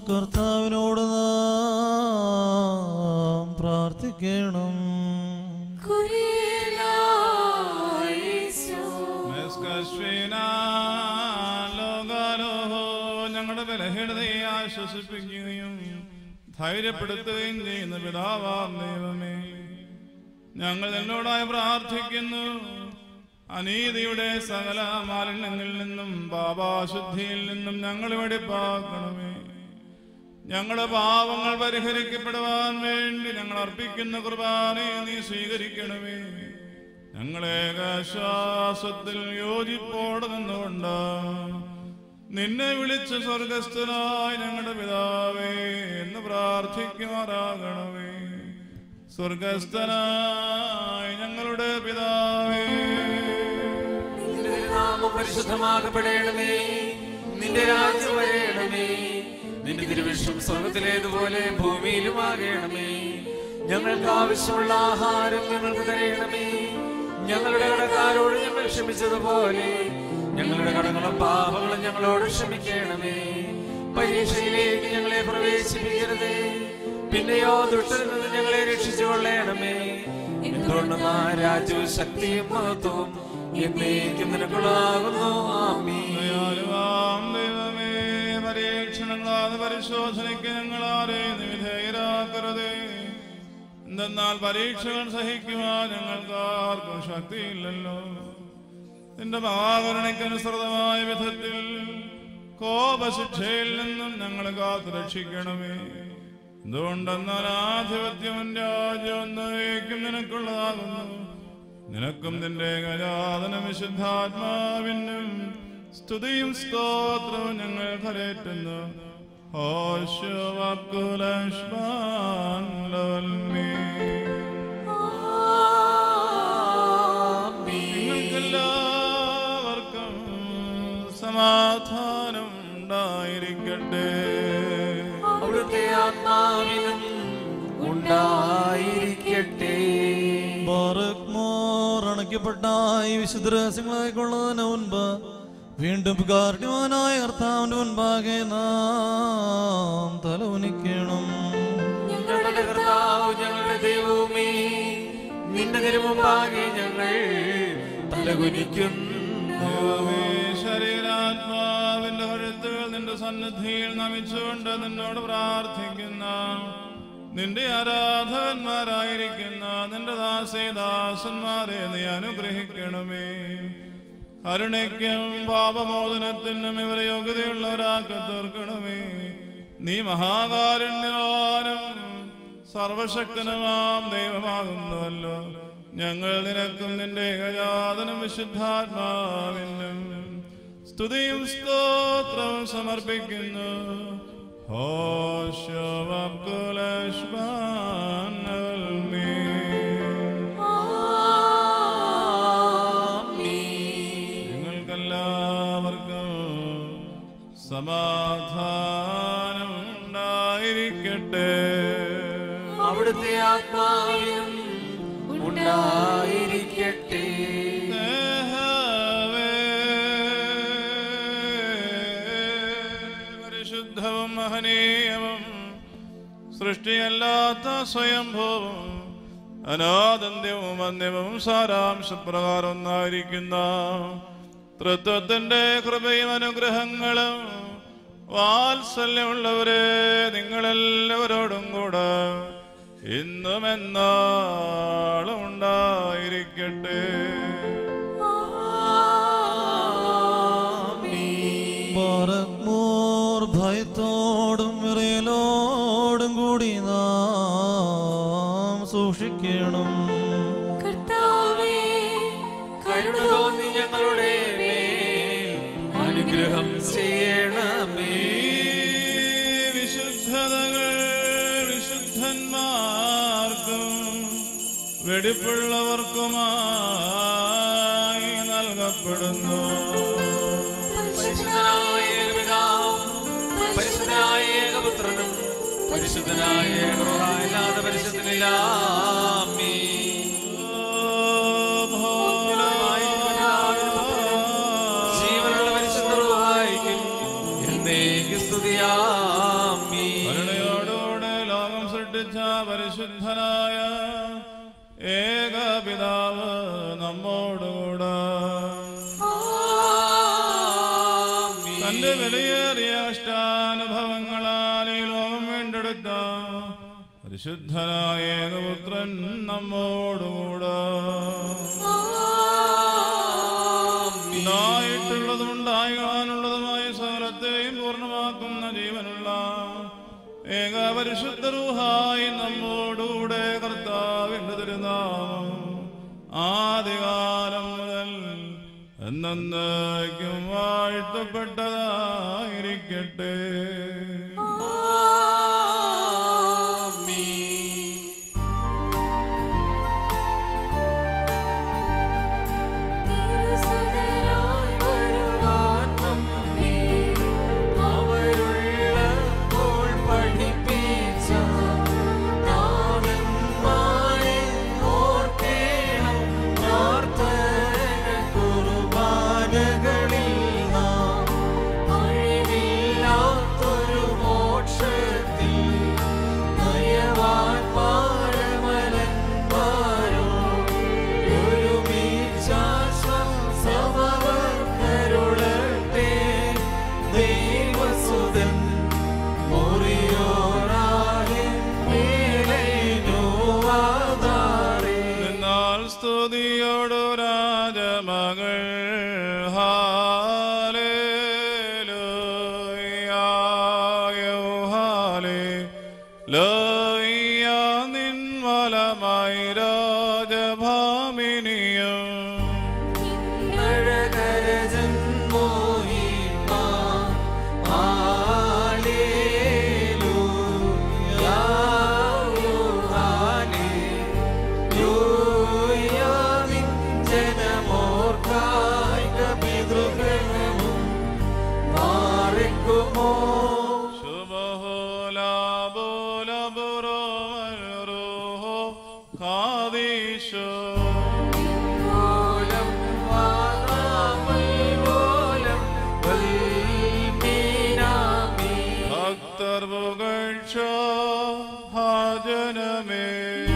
കർത്താവിനോട് നാം പ്രാർത്ഥിക്കണം ഞങ്ങളുടെ ബലഹീനതയെ ആശ്വസിപ്പിക്കുകയും ധൈര്യപ്പെടുത്തുകയും ചെയ്യുന്ന പിതാവാം ദൈവമേ ഞങ്ങൾ എന്നോടായി പ്രാർത്ഥിക്കുന്നു അനീതിയുടെ സകല മാലിന്യങ്ങളിൽ നിന്നും പാപാശുദ്ധിയിൽ നിന്നും ഞങ്ങൾ വെടിപ്പാക്കണമേ ഞങ്ങളുടെ പാവങ്ങൾ പരിഹരിക്കപ്പെടുവാൻ വേണ്ടി ഞങ്ങൾ അർപ്പിക്കുന്ന കുർബാനയെ നീ സ്വീകരിക്കണമേ ഞങ്ങളെ ശ്വാസത്തിൽ യോജിപ്പോടെ നിന്നുകൊണ്ട് നിന്നെ വിളിച്ച് സ്വർഗസ്ഥനായി ഞങ്ങളുടെ പിതാവേ എന്ന് പ്രാർത്ഥിക്കുമാറാകണമേ സ്വർഗസ്ഥനായി ഞങ്ങളുടെ പിതാവേ നിന്റെ നാമം പരിശുദ്ധമാകപ്പെടണമേ നിന്റെ രാജ്യം വരയണമേ നിന്റെ തിരുവിഷം സ്വർഗത്തിലേതുപോലെ ഭൂമിയിലും ആകണമേ ഞങ്ങൾക്ക് ആവശ്യമുള്ള ആഹാരം ഞങ്ങൾക്ക് തരയണമേ ഞങ്ങളുടെ കടക്കാരോട് ഞങ്ങൾ ക്ഷമിച്ചതുപോലെ ഞങ്ങളുടെ കടങ്ങളും പാപങ്ങളും ഞങ്ങളോട് ക്ഷമിക്കണമേ പരീക്ഷയിലേക്ക് ഞങ്ങളെ പ്രവേശിപ്പിക്കരുതേ പിന്നെയോ ദുഷ്ടനിൽ നിന്ന് ഞങ്ങളെ രക്ഷിച്ചു കൊള്ളണമേ എന്തുകൊണ്ടെന്നാ രാജ്യവും ശക്തിയും മഹത്വവും എന്നേക്കും നിനക്കുള്ളാകുന്നു ആമീ ദയാലുവാം ദൈവമേ പരീക്ഷണങ്ങളാതെ പരിശോധനയ്ക്ക് ഞങ്ങളാരെ വിധേയരാക്കരുതേ എന്തെന്നാൽ പരീക്ഷകൾ സഹിക്കുവാൻ ഞങ്ങൾക്ക് ആർക്കും ശക്തിയില്ലല്ലോ നിന്റെ മഹാകരുണയ്ക്കനുസൃതമായ വിധത്തിൽ കോപശിക്ഷയിൽ നിന്നും ഞങ്ങളെ കാത്തു രക്ഷിക്കണമേ എന്തുകൊണ്ടെന്നാൽ ആധിപത്യവും രാജ്യവും എന്നേക്കും നിനക്കുള്ളതാകുന്നു നിനക്കും നിന്റെ ഗജാതനം വിശുദ്ധാത്മാവിനും സ്തുതിയും സ്തോത്രവും ഞങ്ങൾ കരേറ്റുന്നു നിങ്ങൾക്കെല്ലാവർക്കും സമാധാനം ഉണ്ടായിരിക്കട്ടെ അവിടുത്തെ ആത്മാവിനും ഉണ്ടായിരിക്കട്ടെ ബാറക്മോർ അണയ്ക്കപ്പെട്ട ഈ വിശുദ്ധ രഹസ്യങ്ങളായിക്കൊള്ളതിന് മുൻപ് വീണ്ടും കാരണവാനായ കർത്താവിന്റെ മുൻപാകെ നാം തലവുനിക്കണം ഞങ്ങളുടെ കർത്താവ് ഞങ്ങളുടെ ദൈവവുമേ നിന്റെ തിരുമുമ്പാകെ ഞങ്ങൾ തലകുനിക്കുന്നു ദൈവമേ, ശരീരാത്മാവിന്റെ കഴുത്തുകൾ നിന്റെ സന്നിധിയിൽ നമിച്ചുകൊണ്ട് നിന്നോട് പ്രാർത്ഥിക്കുന്ന നിന്റെ ആരാധകന്മാരായിരിക്കുന്ന നിന്റെ ദാസേദാസന്മാരെ നീ അനുഗ്രഹിക്കണമേ കരുണയ്ക്കും പാപമോചനത്തിനും ഇവരെ യോഗ്യതയുള്ളവരാക്കി തീർക്കണമേ നീ മഹാകാരുണ്യവാനും സർവശക്തനുമാം ദൈവമാകുന്നുവല്ലോ ഞങ്ങൾ നിനക്കും നിന്റെ ഏകജാതനും വിശുദ്ധാത്മാവിനും സ്തുതിയും സ്തോത്രവും സമർപ്പിക്കുന്നു നിങ്ങൾക്കെല്ലാവർക്കും സമാധാനം ഉണ്ടായിരിക്കട്ടെ അവിടുത്തെ ആത്മാവിനും ഉണ്ടായിരിക്കട്ടെ സ്നേഹമേ, പരിശുദ്ധവും മഹനീയവും സൃഷ്ടിയല്ലാത്ത സ്വയംഭവവും അനാദന്യവും അന്യവും സാരാംശപ്രകാരം ഒന്നായിരിക്കുന്ന തൃത്വത്തിന്റെ കൃപയും അനുഗ്രഹങ്ങളും വാത്സല്യമുള്ളവരെ നിങ്ങളെല്ലാവരോടും കൂടെ ഇന്നും എന്നാളും ഉണ്ടായിരിക്കട്ടെ ബാറക്മോർ ഭയത്തോടും വിറയലോടും കൂടി നാം സൂക്ഷിക്കണം കർത്താവേ കരുണ തോന്നി ഞങ്ങളുടെ മേൽ അനുഗ്രഹം ചെയ്യണമേ ഈ വിശുദ്ധതകൾ വിശുദ്ധന്മാർക്കും വെടിപ്പുള്ളവർക്കുമായി നൽകപ്പെടുന്നു പരിശുദ്ധനായ ഏകപിതാവും പരിശുദ്ധനായ ഏകപുത്രനും പരിശുദ്ധനായ ഏകറുഹായില്ലാതെ പരിശുദ്ധനില്ല ജീവനുള്ള പരിശുദ്ധ റുഹായിക്കും എന്നേക്ക് സ്തുതിയാമീ കരുണയോടുകൂടെ ലോകം സൃഷ്ടിച്ച പരിശുദ്ധനായ ഏക പിതാവ് നമ്മോടുകൂടെ തന്റെ വിലയേറിയ അഷ്ടാനുഭവങ്ങളാൽ ഈ ലോകം വീണ്ടെടുത്ത പരിശുദ്ധനായ ഏകപുത്രൻ നമ്മോടുകൂടെ ഉണ്ടായിട്ടുള്ളതും ഉണ്ടാകാനുള്ളതുമായ സകലത്തെയും പൂർണ്ണമാക്കുന്ന ജീവനുള്ള ഏക പരിശുദ്ധ റൂഹായി നമ്മോടുകൂടെ കർത്താവിന്റെ തിരുനാമം ആദികാലം മുതൽ എന്നേക്കും വാഴ്ത്തപ്പെട്ടതായിരിക്കട്ടെ തിരുസദരായി വരുവാൻ നമ്മെ അവരുള്ളപ്പോൾ പഠിപ്പിച്ച നാഥന്മാരെ ഓർക്കേണം പ്രാർത്ഥന കുർബാനകളിൽ നാം അഴിവില്ലാത്തൊരു മോക്ഷത്തിൽ നയവാൻ പാരമലന്മാരോ ഒരുമിച്ചാശ്വം സമവർക്കരുളട്ടെ ദൈവസുതൻ മുറിയോറാകെ മേലൈനോവാതാറേ എന്നാൽ സ്തുതിയോടു രാജമകൾ ഹാലേലൂയായോ ഹാലേലൂയ നിൻ വലമായി രാജഭാമിനിയും നരകരജൻ മോഹിമാ ഹല്ലേലൂയാ ഹല്ലേലൂയാ നിൻ ജനമോർക്കായി കപിതൃഗണവും മാറിക്കുമോ മൂലം വാദാമൽ മൂലം വൽമീനാമി ഹാജനമേ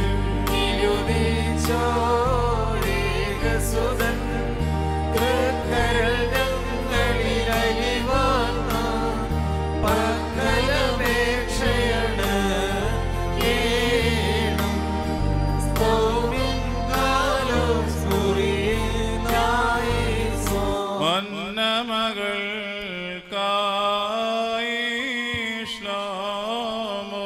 ഇരുവീച്ചോരേകസുതൻ തൃക്കരൾ ഞങ്ങളിലലിവാർന്ന പക്കലപേക്ഷയാണ് കേണം സ്തോമിൻ കാലം സ്ഫുരിനായി സ്വ മന്നമകൾ കായിഷ്ലാമോ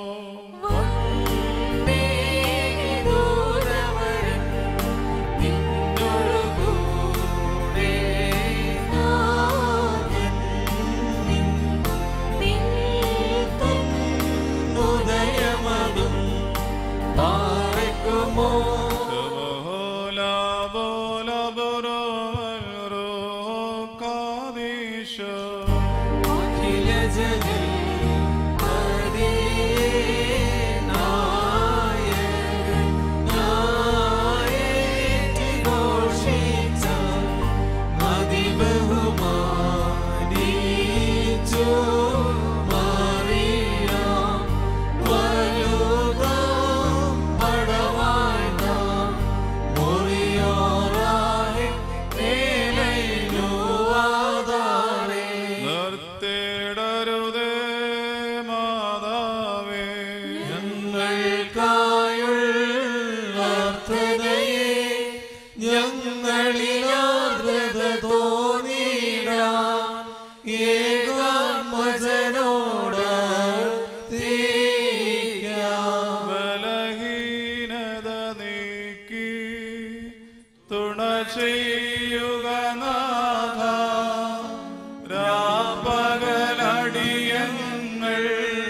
നിർത്തിടരുതേ മാതാവേ ഞങ്ങളിലാർദ്രത തോന്നിടാം ഏകാത്മജനോട് തീക്കാം ബലഹീനത നീക്കി തുണ ചെയ്യുക നാഥ രാപ്പകലടിയങ്ങൾ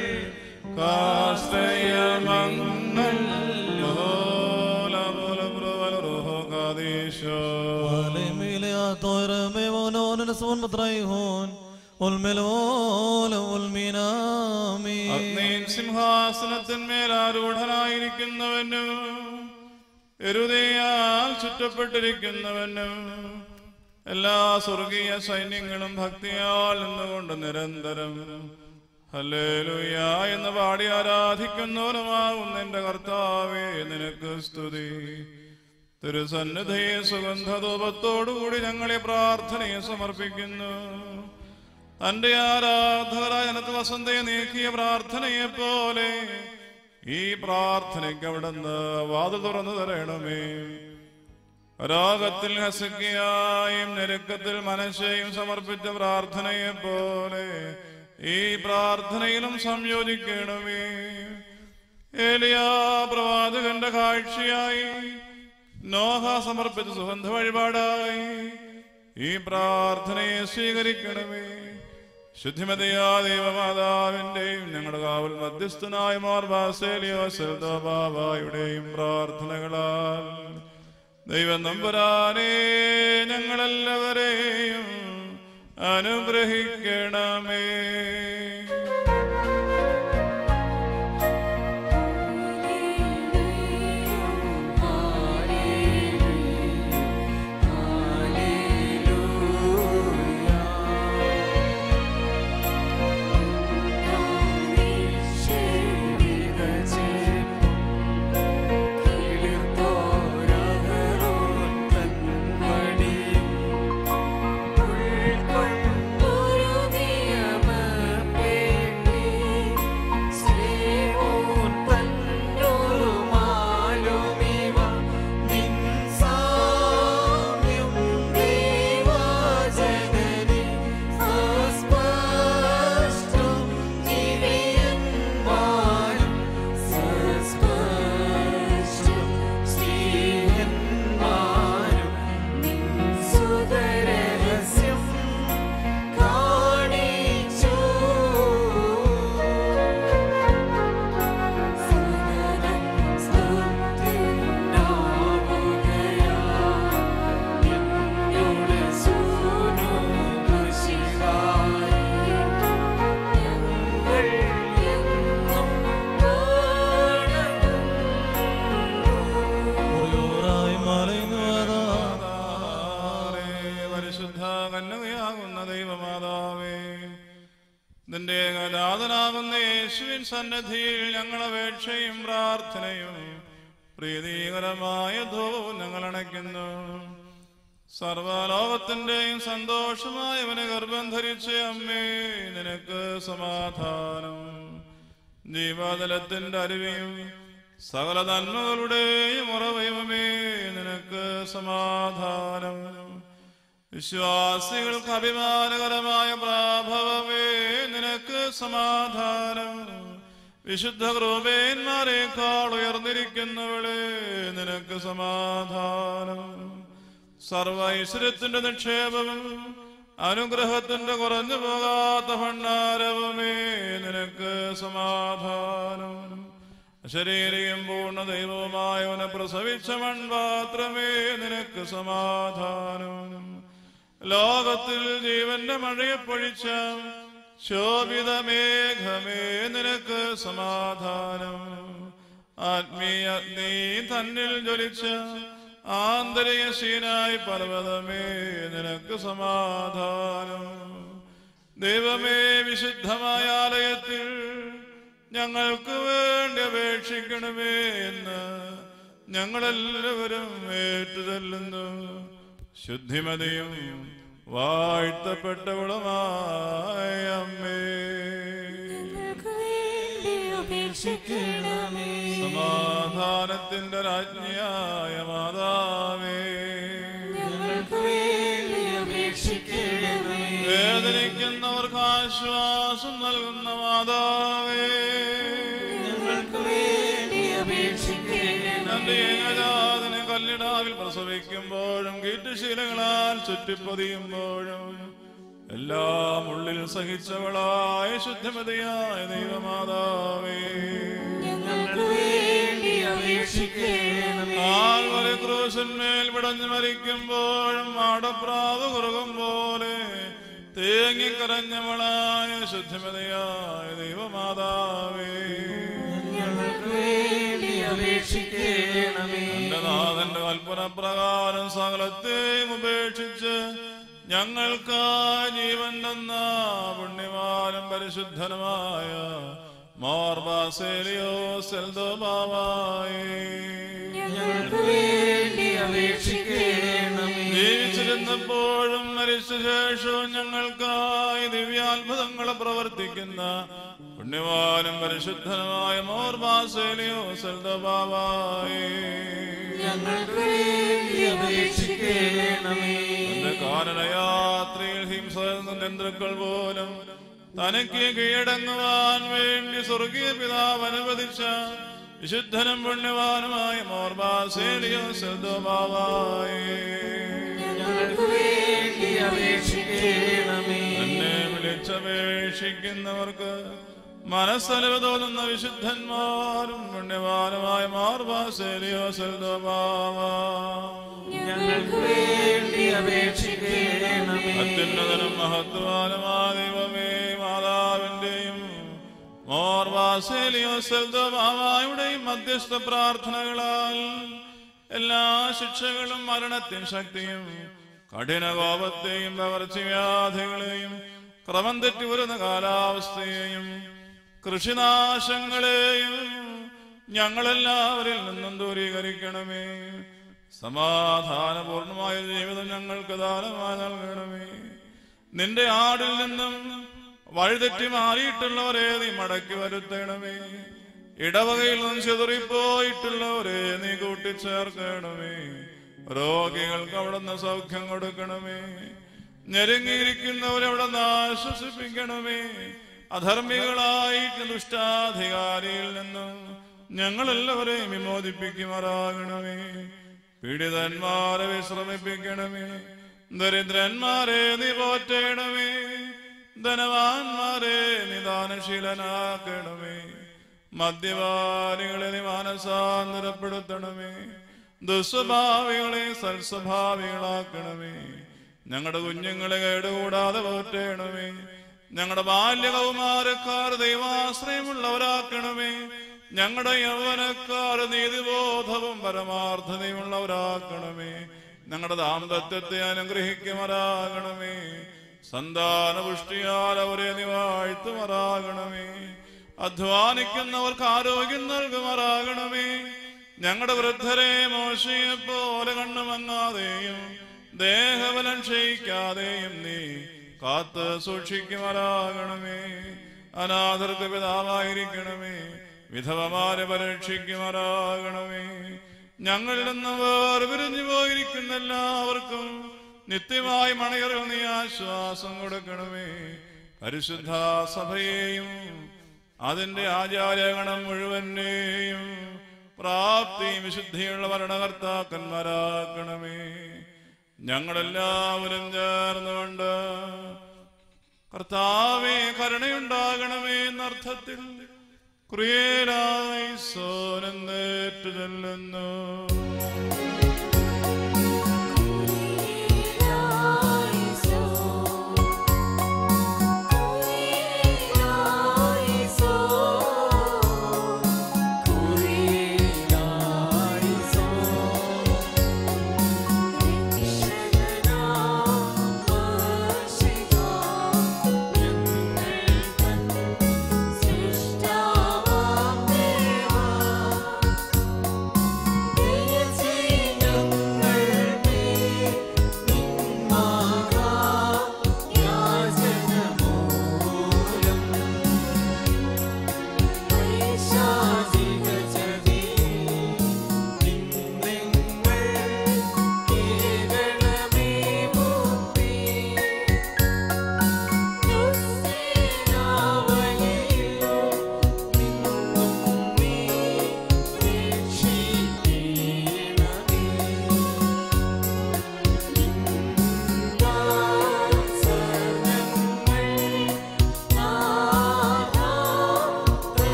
കാശ്രയമങ്ങൾ അഗ്നിയും സിംഹാസനത്തിന്മേൽ ആരൂഢനായിരിക്കുന്നവനും എരുതയാൽ ചുറ്റപ്പെട്ടിരിക്കുന്നവനും എല്ലാ സ്വർഗീയ സൈന്യങ്ങളും ഭക്തിയാൽ നിന്നുകൊണ്ട് നിരന്തരം ഹല്ലേലൂയ എന്ന് പാടി ആരാധിക്കുന്നവനുമാകുന്ന എന്റെ കർത്താവേ നിനക്ക് സ്തുതി തിരുസന്നിധിയെ സുഗന്ധധൂപത്തോടുകൂടി ഞങ്ങളെ പ്രാർത്ഥനയെ സമർപ്പിക്കുന്നു തന്റെ ആരാധകരായ ജനത്ത് വസന്തയെ നീക്കിയ പ്രാർത്ഥനയെ പോലെ ഈ പ്രാർത്ഥനയ്ക്ക് അവിടുന്ന് വാതിൽ തുറന്നു തരണമേ രോഗത്തിൽ ഹസക്കിയായും ഞെരുക്കത്തിൽ മനസ്സേയും സമർപ്പിച്ച പ്രാർത്ഥനയെ പോലെ ഈ പ്രാർത്ഥനയിലും സംയോജിക്കണമേ ഏലിയാ പ്രവാചകന്റെ കാഴ്ചയായി നോഹ സമർപ്പിച്ച സുഗന്ധ വഴിപാടായി ഈ പ്രാർത്ഥനയെ സ്വീകരിക്കണമേ ശുദ്ധിമതയാ ദൈവമാതാവിന്റെയും ഞങ്ങളുടെ കാവൽ മധ്യസ്ഥനായ മോർബാസേലിയോയുടെയും പ്രാർത്ഥനകളാൽ ദൈവം നമ്പുരാനേ ഞങ്ങളെല്ലാവരെയും അനുഗ്രഹിക്കണമേ മുറിയോറായി മലയുന്നതാ പരിശുദ്ധ കന്യകയാകുന്ന ദൈവമാതാവേ നിന്റെ നാഥനാകുന്ന യേശുവിൻ സന്നദ്ധിയിൽ ഞങ്ങൾ അപേക്ഷയും പ്രാർത്ഥനയും പ്രീതികരമായ ധൂവും ഞങ്ങൾ അണയ്ക്കുന്നു സർവലോകത്തിന്റെയും സന്തോഷമായവനെ ഗർഭം ധരിച്ച അമ്മേ നിനക്ക് സമാധാനം ജീവതലത്തിന്റെ അരുവിയും സകല നന്മകളുടെയും ഉറവയുമേ നിനക്ക് സമാധാനം വിശ്വാസികൾക്ക് അഭിമാനകരമായ പ്രാഭവമേ നിനക്ക് സമാധാനം വിശുദ്ധ ക്രൂപേന്മാരെക്കാൾ ഉയർന്നിരിക്കുന്നവളെ നിനക്ക് സമാധാനം സർവ ഐശ്വര്യത്തിന്റെ നിക്ഷേപവും അനുഗ്രഹത്തിന്റെ കുറഞ്ഞു പോകാത്ത ഭണ്ഡാരവുമേ നിനക്ക് സമാധാനം ശരീരം പൂർണ്ണ ദൈവവുമായവനെ പ്രസവിച്ച മൺപാത്രമേ നിനക്ക് സമാധാനം ലോകത്തിൽ ജീവന്റെ മഴയെ പൊഴിച്ച ശോഭിത മേഘമേ നിനക്ക് സമാധാനം ആത്മീയ നീ തന്നിൽ ജ്വലിച്ച ആന്തരിക ശീനായി പർവ്വതമേ നിനക്ക് സമാധാനം ദൈവമേ വിശുദ്ധമായ ആലയത്തിൽ ഞങ്ങൾക്ക് വേണ്ടി അപേക്ഷിക്കണമേ എന്ന് ഞങ്ങളെല്ലാവരും ഏറ്റുതല്ലുന്നു ശുദ്ധിമതിയും വാഴ്ത്തപ്പെട്ടവളുമായ അമ്മേ സമാധാനത്തിന്റെ രാജ്ഞിയായ മാതാവേ വേദനിക്കുന്നവർക്ക് ആശ്വാസം നൽകുന്ന മാതാവേ തന്റെ ഏകജാതനെ കല്ലിടാവിൽ പ്രസവിക്കുമ്പോഴും കീറ്റുശീലങ്ങളാൽ ചുറ്റിപ്പതിയുമ്പോഴും എല്ലാം ഉള്ളിൽ സഹിച്ചവളായ ശുദ്ധമതിയായ ദൈവമാതാവേ ആൽവരെ ക്രൂശന്മേൽ പിടഞ്ഞു മരിക്കുമ്പോഴും ആടപ്രാവ് കുറുകും പോലെ തേങ്ങിക്കരഞ്ഞവളായ ശുദ്ധമതിയായ ദൈവമാതാവേ എന്റെ നാഥന്റെ കൽപ്പന പ്രകാരം സകലത്തെയും ഉപേക്ഷിച്ച് ഞങ്ങൾക്ക് ജീവൻ തന്ന പുണ്യവാനും പരിശുദ്ധനുമായ മോർബാസേലിയോ സെൽദോബാവായി ഞങ്ങൾക്ക് വേണ്ടി അപേക്ഷിക്കണമേ ജീവിച്ചിരുന്നപ്പോഴും മരിച്ച ശേഷവും ഞങ്ങൾക്കായി ദിവ്യാത്ഭുതങ്ങളെ പ്രവർത്തിക്കുന്ന പുണ്യവാനും പരിശുദ്ധനുമായ മോർബാസേലിയോ സെൽദോബാവായി ഞങ്ങൾക്ക് വേണ്ടി അപേക്ഷിക്കണമേ തന്റെ കാനനയാത്രയിൽ ഹിംസ നിയന്ത്രക്കൾ പോലും തനിക്ക് കീഴടങ്ങുവാൻ വേണ്ടി സ്വർഗീയ പിതാവ് അനുവദിച്ച വിശുദ്ധനും പുണ്യവാനുമായ മോർബാസേലിയോ സെൽദോബാവായി ഞങ്ങൾക്ക് വേണ്ടി അപേക്ഷിക്കണമേ എന്നെ വിളിച്ചപേക്ഷിക്കുന്നവർക്ക് മനസ്സലവ് തോന്നുന്ന വിശുദ്ധന്മാരും പുണ്യവാനുമായ മാർബാസേലിയോ സെൽദോബാവാ ഞങ്ങൾക്ക് വേണ്ടി അപേക്ഷിക്കണമേ അത്യുന്നതനും മഹത്വാനുമാ ദൈവമേ മാതാവിന്റെയും മോർവാസേലിയോസെൽദോമായുടെയും മധ്യസ്ഥ പ്രാർത്ഥനകളാൽ എല്ലാ ശിക്ഷകളും മരണത്തിൻ ശക്തിയും കഠിന കോപത്തെയും പകർച്ചവ്യാധികളെയും ക്രമം തെറ്റി വരുന്ന കാലാവസ്ഥയെയും കൃഷിനാശങ്ങളെയും ഞങ്ങളെല്ലാവരിൽ നിന്നും ദൂരീകരിക്കണമേ സമാധാനപൂർണമായ ജീവിതം ഞങ്ങൾക്ക് ദാനമായി നൽകണമേ നിന്റെ ആടിൽ നിന്നും വഴിതെറ്റി മാറിയിട്ടുള്ളവരെ നീ മടക്കി വരുത്തണമേ ഇടവകയിൽ നിന്നും ചിതറിപ്പോയിട്ടുള്ളവരെ നീ കൂട്ടിച്ചേർക്കണമേ രോഗികൾക്ക് അവിടുന്ന് സൗഖ്യം കൊടുക്കണമേ ഞെരുങ്ങിയിരിക്കുന്നവരെ അവിടെ ആശ്വസിപ്പിക്കണമേ അധർമ്മികളായിട്ട് ദുഷ്ടാധികാരിയിൽ നിന്നും ഞങ്ങളെല്ലാവരെയും വിമോചിപ്പിക്കുമാറാകണമേ പീഡിതന്മാരെ വിശ്രമിപ്പിക്കണമേ ദരിദ്രന്മാരെ നീ പോറ്റണമേ ധനവാന്മാരെ നിദാനശീലനാക്കണമേ മദ്യപാനികളെ നീ മാനസാന്തരപ്പെടുത്തണമേ ദുസ്വഭാവികളെ സൽസ്വഭാവികളാക്കണമേ ഞങ്ങളുടെ കുഞ്ഞുങ്ങളെ കേടുകൂടാതെ പോറ്റണമേ ഞങ്ങളുടെ ബാല്യകൗമാരക്കാർ ദൈവാശ്രയമുള്ളവരാക്കണമേ ഞങ്ങളുടെ യൗവനക്കാർ നീതിബോധവും പരമാർത്ഥതയുമുള്ളവരാക്കണമേ ഞങ്ങളുടെ ദാമ്പത്യത്തെ അനുഗ്രഹിക്കുമാറാകണമേ സന്താനപുഷ്ടിയാൽ അവരെ നീ വാഴ്ത്തുമാറാകണമേ അധ്വാനിക്കുന്നവർക്ക് ആരോഗ്യം നൽകുമാറാകണമേ ഞങ്ങളുടെ വൃദ്ധരെ മോശയെ പോലെ കണ്ണുമങ്ങാതെയും ദേഹബലം ക്ഷയിക്കാതെയും നീ കാത്ത് സൂക്ഷിക്കുമാറാകണമേ അനാഥർക്ക് പിതാവായിരിക്കണമേ വിധവമാരെ പരീക്ഷിക്കുമാറാകണമേ ഞങ്ങളിൽ നിന്ന് വേർപിരിഞ്ഞു പോയിരിക്കുന്ന എല്ലാവർക്കും നിത്യമായി മണയറിൽ നീ ആശ്വാസം കൊടുക്കണമേ പരിശുദ്ധ സഭയെയും അതിന്റെ ആചാര്യഗണം മുഴുവനെയും പ്രാപ്തിയും വിശുദ്ധിയുള്ള ഭരണകർത്താക്കന്മാരാക്കണമേ ഞങ്ങളെല്ലാവരും ചേർന്നുകൊണ്ട് കർത്താവെ കരുണയുണ്ടാകണമേ എന്നർത്ഥത്തിൽ ക്രിയേലായി സോനെന്നേറ്റു ചെല്ലുന്നു ദേവാ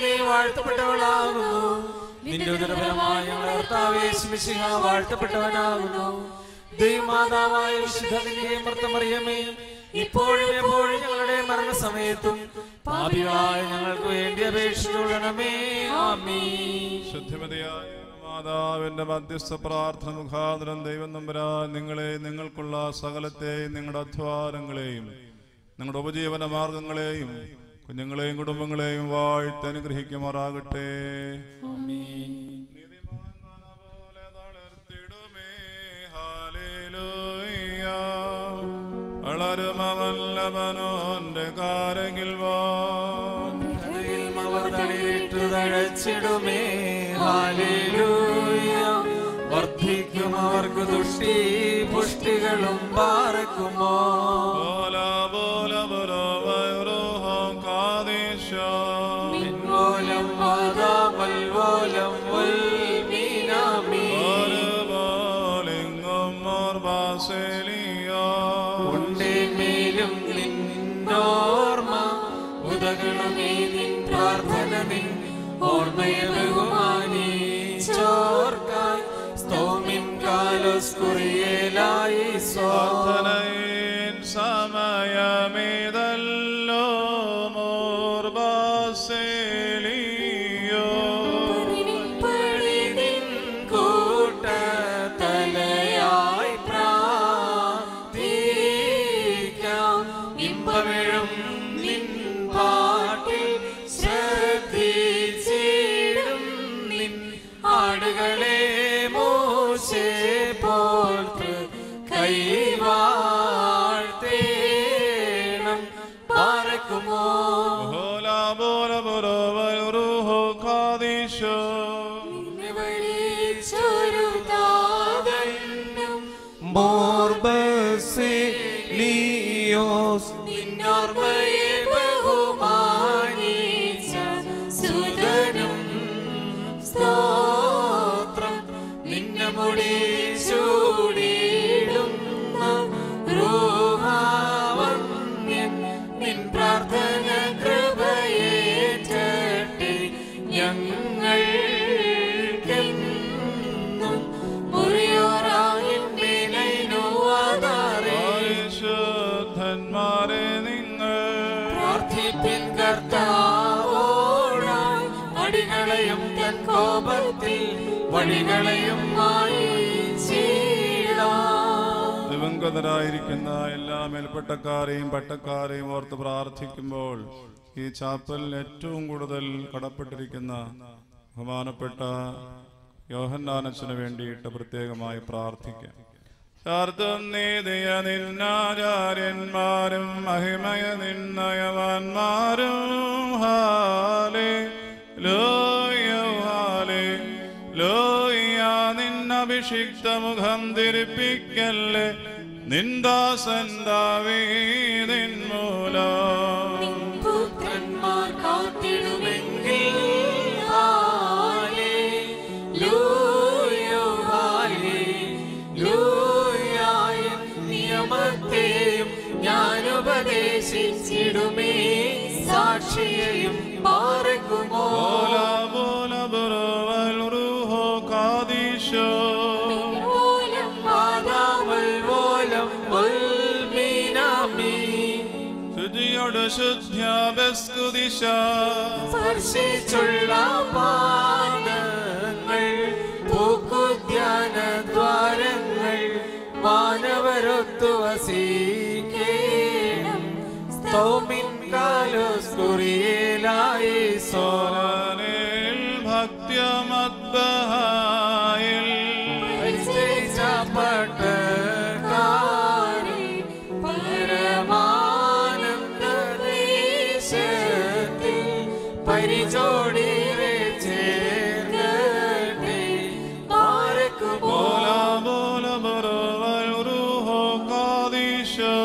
നീ വാഴ്ത്തപ്പെട്ടവളാകുന്നു നിന്റെ ഉദരഫലമായ ഞങ്ങളുടെ കർത്താവേ ശിമിശിഹ വാഴ്ത്തപ്പെട്ടവനാകുന്നു ദൈവമാതാവായ വിശുദ്ധ നിന്റെ മർത്തമറിയമേ ഇപ്പോഴും എപ്പോഴും ഞങ്ങളുടെ മരണസമയത്തും പാപികളായ ഞങ്ങൾക്ക് വേണ്ടി അപേക്ഷിച്ചുകൊള്ളണമേ ആമീ ശുദ്ധിമതിയായ മാതാവിന്റെ മധ്യസ്ഥ പ്രാർത്ഥന മുഖാന്തരം ദൈവം നമ്പരാ നിങ്ങളെ നിങ്ങൾക്കുള്ള സകലത്തെയും നിങ്ങളുടെ അധ്വാനങ്ങളെയും നിങ്ങളുടെ ഉപജീവന മാർഗങ്ങളെയും കുഞ്ഞുങ്ങളെയും കുടുംബങ്ങളെയും വാഴ്ത്തി അനുഗ്രഹിക്കുമാറാകട്ടെ നീതിമാന്മാരെ തളർത്തിടുമേ. ഹാലേലൂയ. വളരുമവല്ലവനോന്റെ കാരകിൽ വാ കരയിൽ അവർ തളിരിട്ടു തഴച്ചിടുമേ ഹാലേലൂയ വർദ്ധിക്കും അവർക്ക് ദുഷ്ടി പുഷ്ടികളും പാറക്കുമോ ബോല ബോല ബുറവൈറുഹം കാദേശാ. മിൻമോലം വാദാമൽവോലം വൽമീനാമീ ഒരുപോലിങ്ങും മോർബാസേലിയാ. ഉണ്ടേ മേലും നിന്നോർമ്മ ഉദകണമേ നിൻ പ്രാർത്ഥന നിൻ ഓർമ്മയെ ബഹുമാനി ചോർക്കാൻ സ്തോമിൻ കാലോസ് കുറിയേലായി സ്വാ പ്രാർത്ഥനയിൻ സമയമേതല്ലോ മോർബാസേലിയോ. പണിനിൻ കൂട്ടത്തലയായി പ്രാർത്ഥിക്കാം. ഇമ്പമെഴും നിൻ പാട്ടിൽ ശ്രദ്ധിച്ചിടും നിൻ ആടുകളെ മോശെ പോൽത്ത് കൈവാഴ്ത്തേണം പാറക്കുമോ ബോല ബോല ബുറവൈറുഹോ കാദേശാ. മോർബസിലിയോസ് നിന്നോർമ്മയെ ബഹുമാനിച്ച സുതനും സ്തോത്രം നിന്നെ മുടി ചൂടിയിടുന്ന റൂഹാവന്യൻ നിൻ പ്രാർത്ഥന കൃപയേറ്റട്ടെ ഞങ്ങൾക്കെന്നും മുറിയോറായും മേലൈനോ ആധാരേ പരിശുദ്ധന്മാരെ നിങ്ങൾ പ്രാർത്ഥിപ്പിൻ കർത്താവോടായി അടികളെയും തൻ കോപത്തിൽ വഴികളെയും ദിവംഗതരായിരിക്കുന്ന എല്ലാ മേൽപ്പട്ടക്കാരെയും പട്ടക്കാരെയും ഓർത്ത് പ്രാർത്ഥിക്കുമ്പോൾ ഈ ചാപ്പൽ ഏറ്റവും കൂടുതൽ കടപ്പെട്ടിരിക്കുന്ന ബഹുമാനപ്പെട്ട യോഹന്നാനച്ചന് വേണ്ടിയിട്ട് പ്രത്യേകമായി പ്രാർത്ഥിക്കാം ശാർത്തും നീതിയ നിന്നാചാര്യന്മാരും മഹിമയ നിന്നയവാന്മാരും ഹാലേ ലോയ ഹാലേ ലോയ നിന്നഭിഷിക്ത മുഖം തിരിപ്പിക്കല്ലേ നിന്ദാസൻ ദാവീദിൻ മൂലം പുത്രന്മാർ കാത്തിടുമെങ്കിൽ നിയമത്തെയും ഞാൻ ഉപദേശിച്ചിടുമേ സാക്ഷിയെയും പാറക്കുമോ ബോല ബോല ബുറവൽ റൂഹോ കാദീശോ ഓലം വാദാമൽ ഓലം ഉൽമീനാമീ ശുചിയോട് ശുദ്ധ്യാബസ്കുദിശ സ്പർശിച്ചുള്ള പാദങ്ങൾ പൂക്കുദ്യാന ദ്വാരങ്ങൾ മാനവരൊത്തു വസീകേണം സ്തോമിൻ കാലോസ് കുറിയേലായി സോരനിൽ ഭക്ത്യമദ്ബഹായിൽ പട്ടക്കാരി പരമാനന്ദദേശത്തിൽ പരിചോടിരെ ചേർക്കട്ടെ പാർക്കുമോ ബോല ബോല ബുറവൽ റൂഹോ കാദീശോ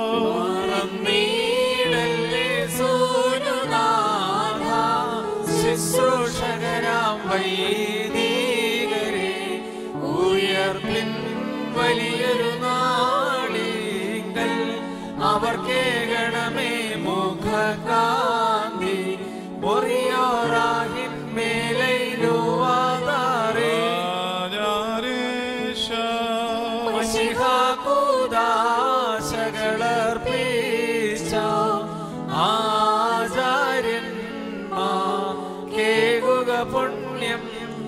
മറന്നീടല്ലേ സൂനുനാഥ, ശുശ്രൂഷകരാം വൈദികരെ ഉയർപ്പിൻ വലിയൊരു നാളിങ്കൽ അവർ കേകണമേ മുഖകാന്തി പൊറിയോറായി പുണ്യം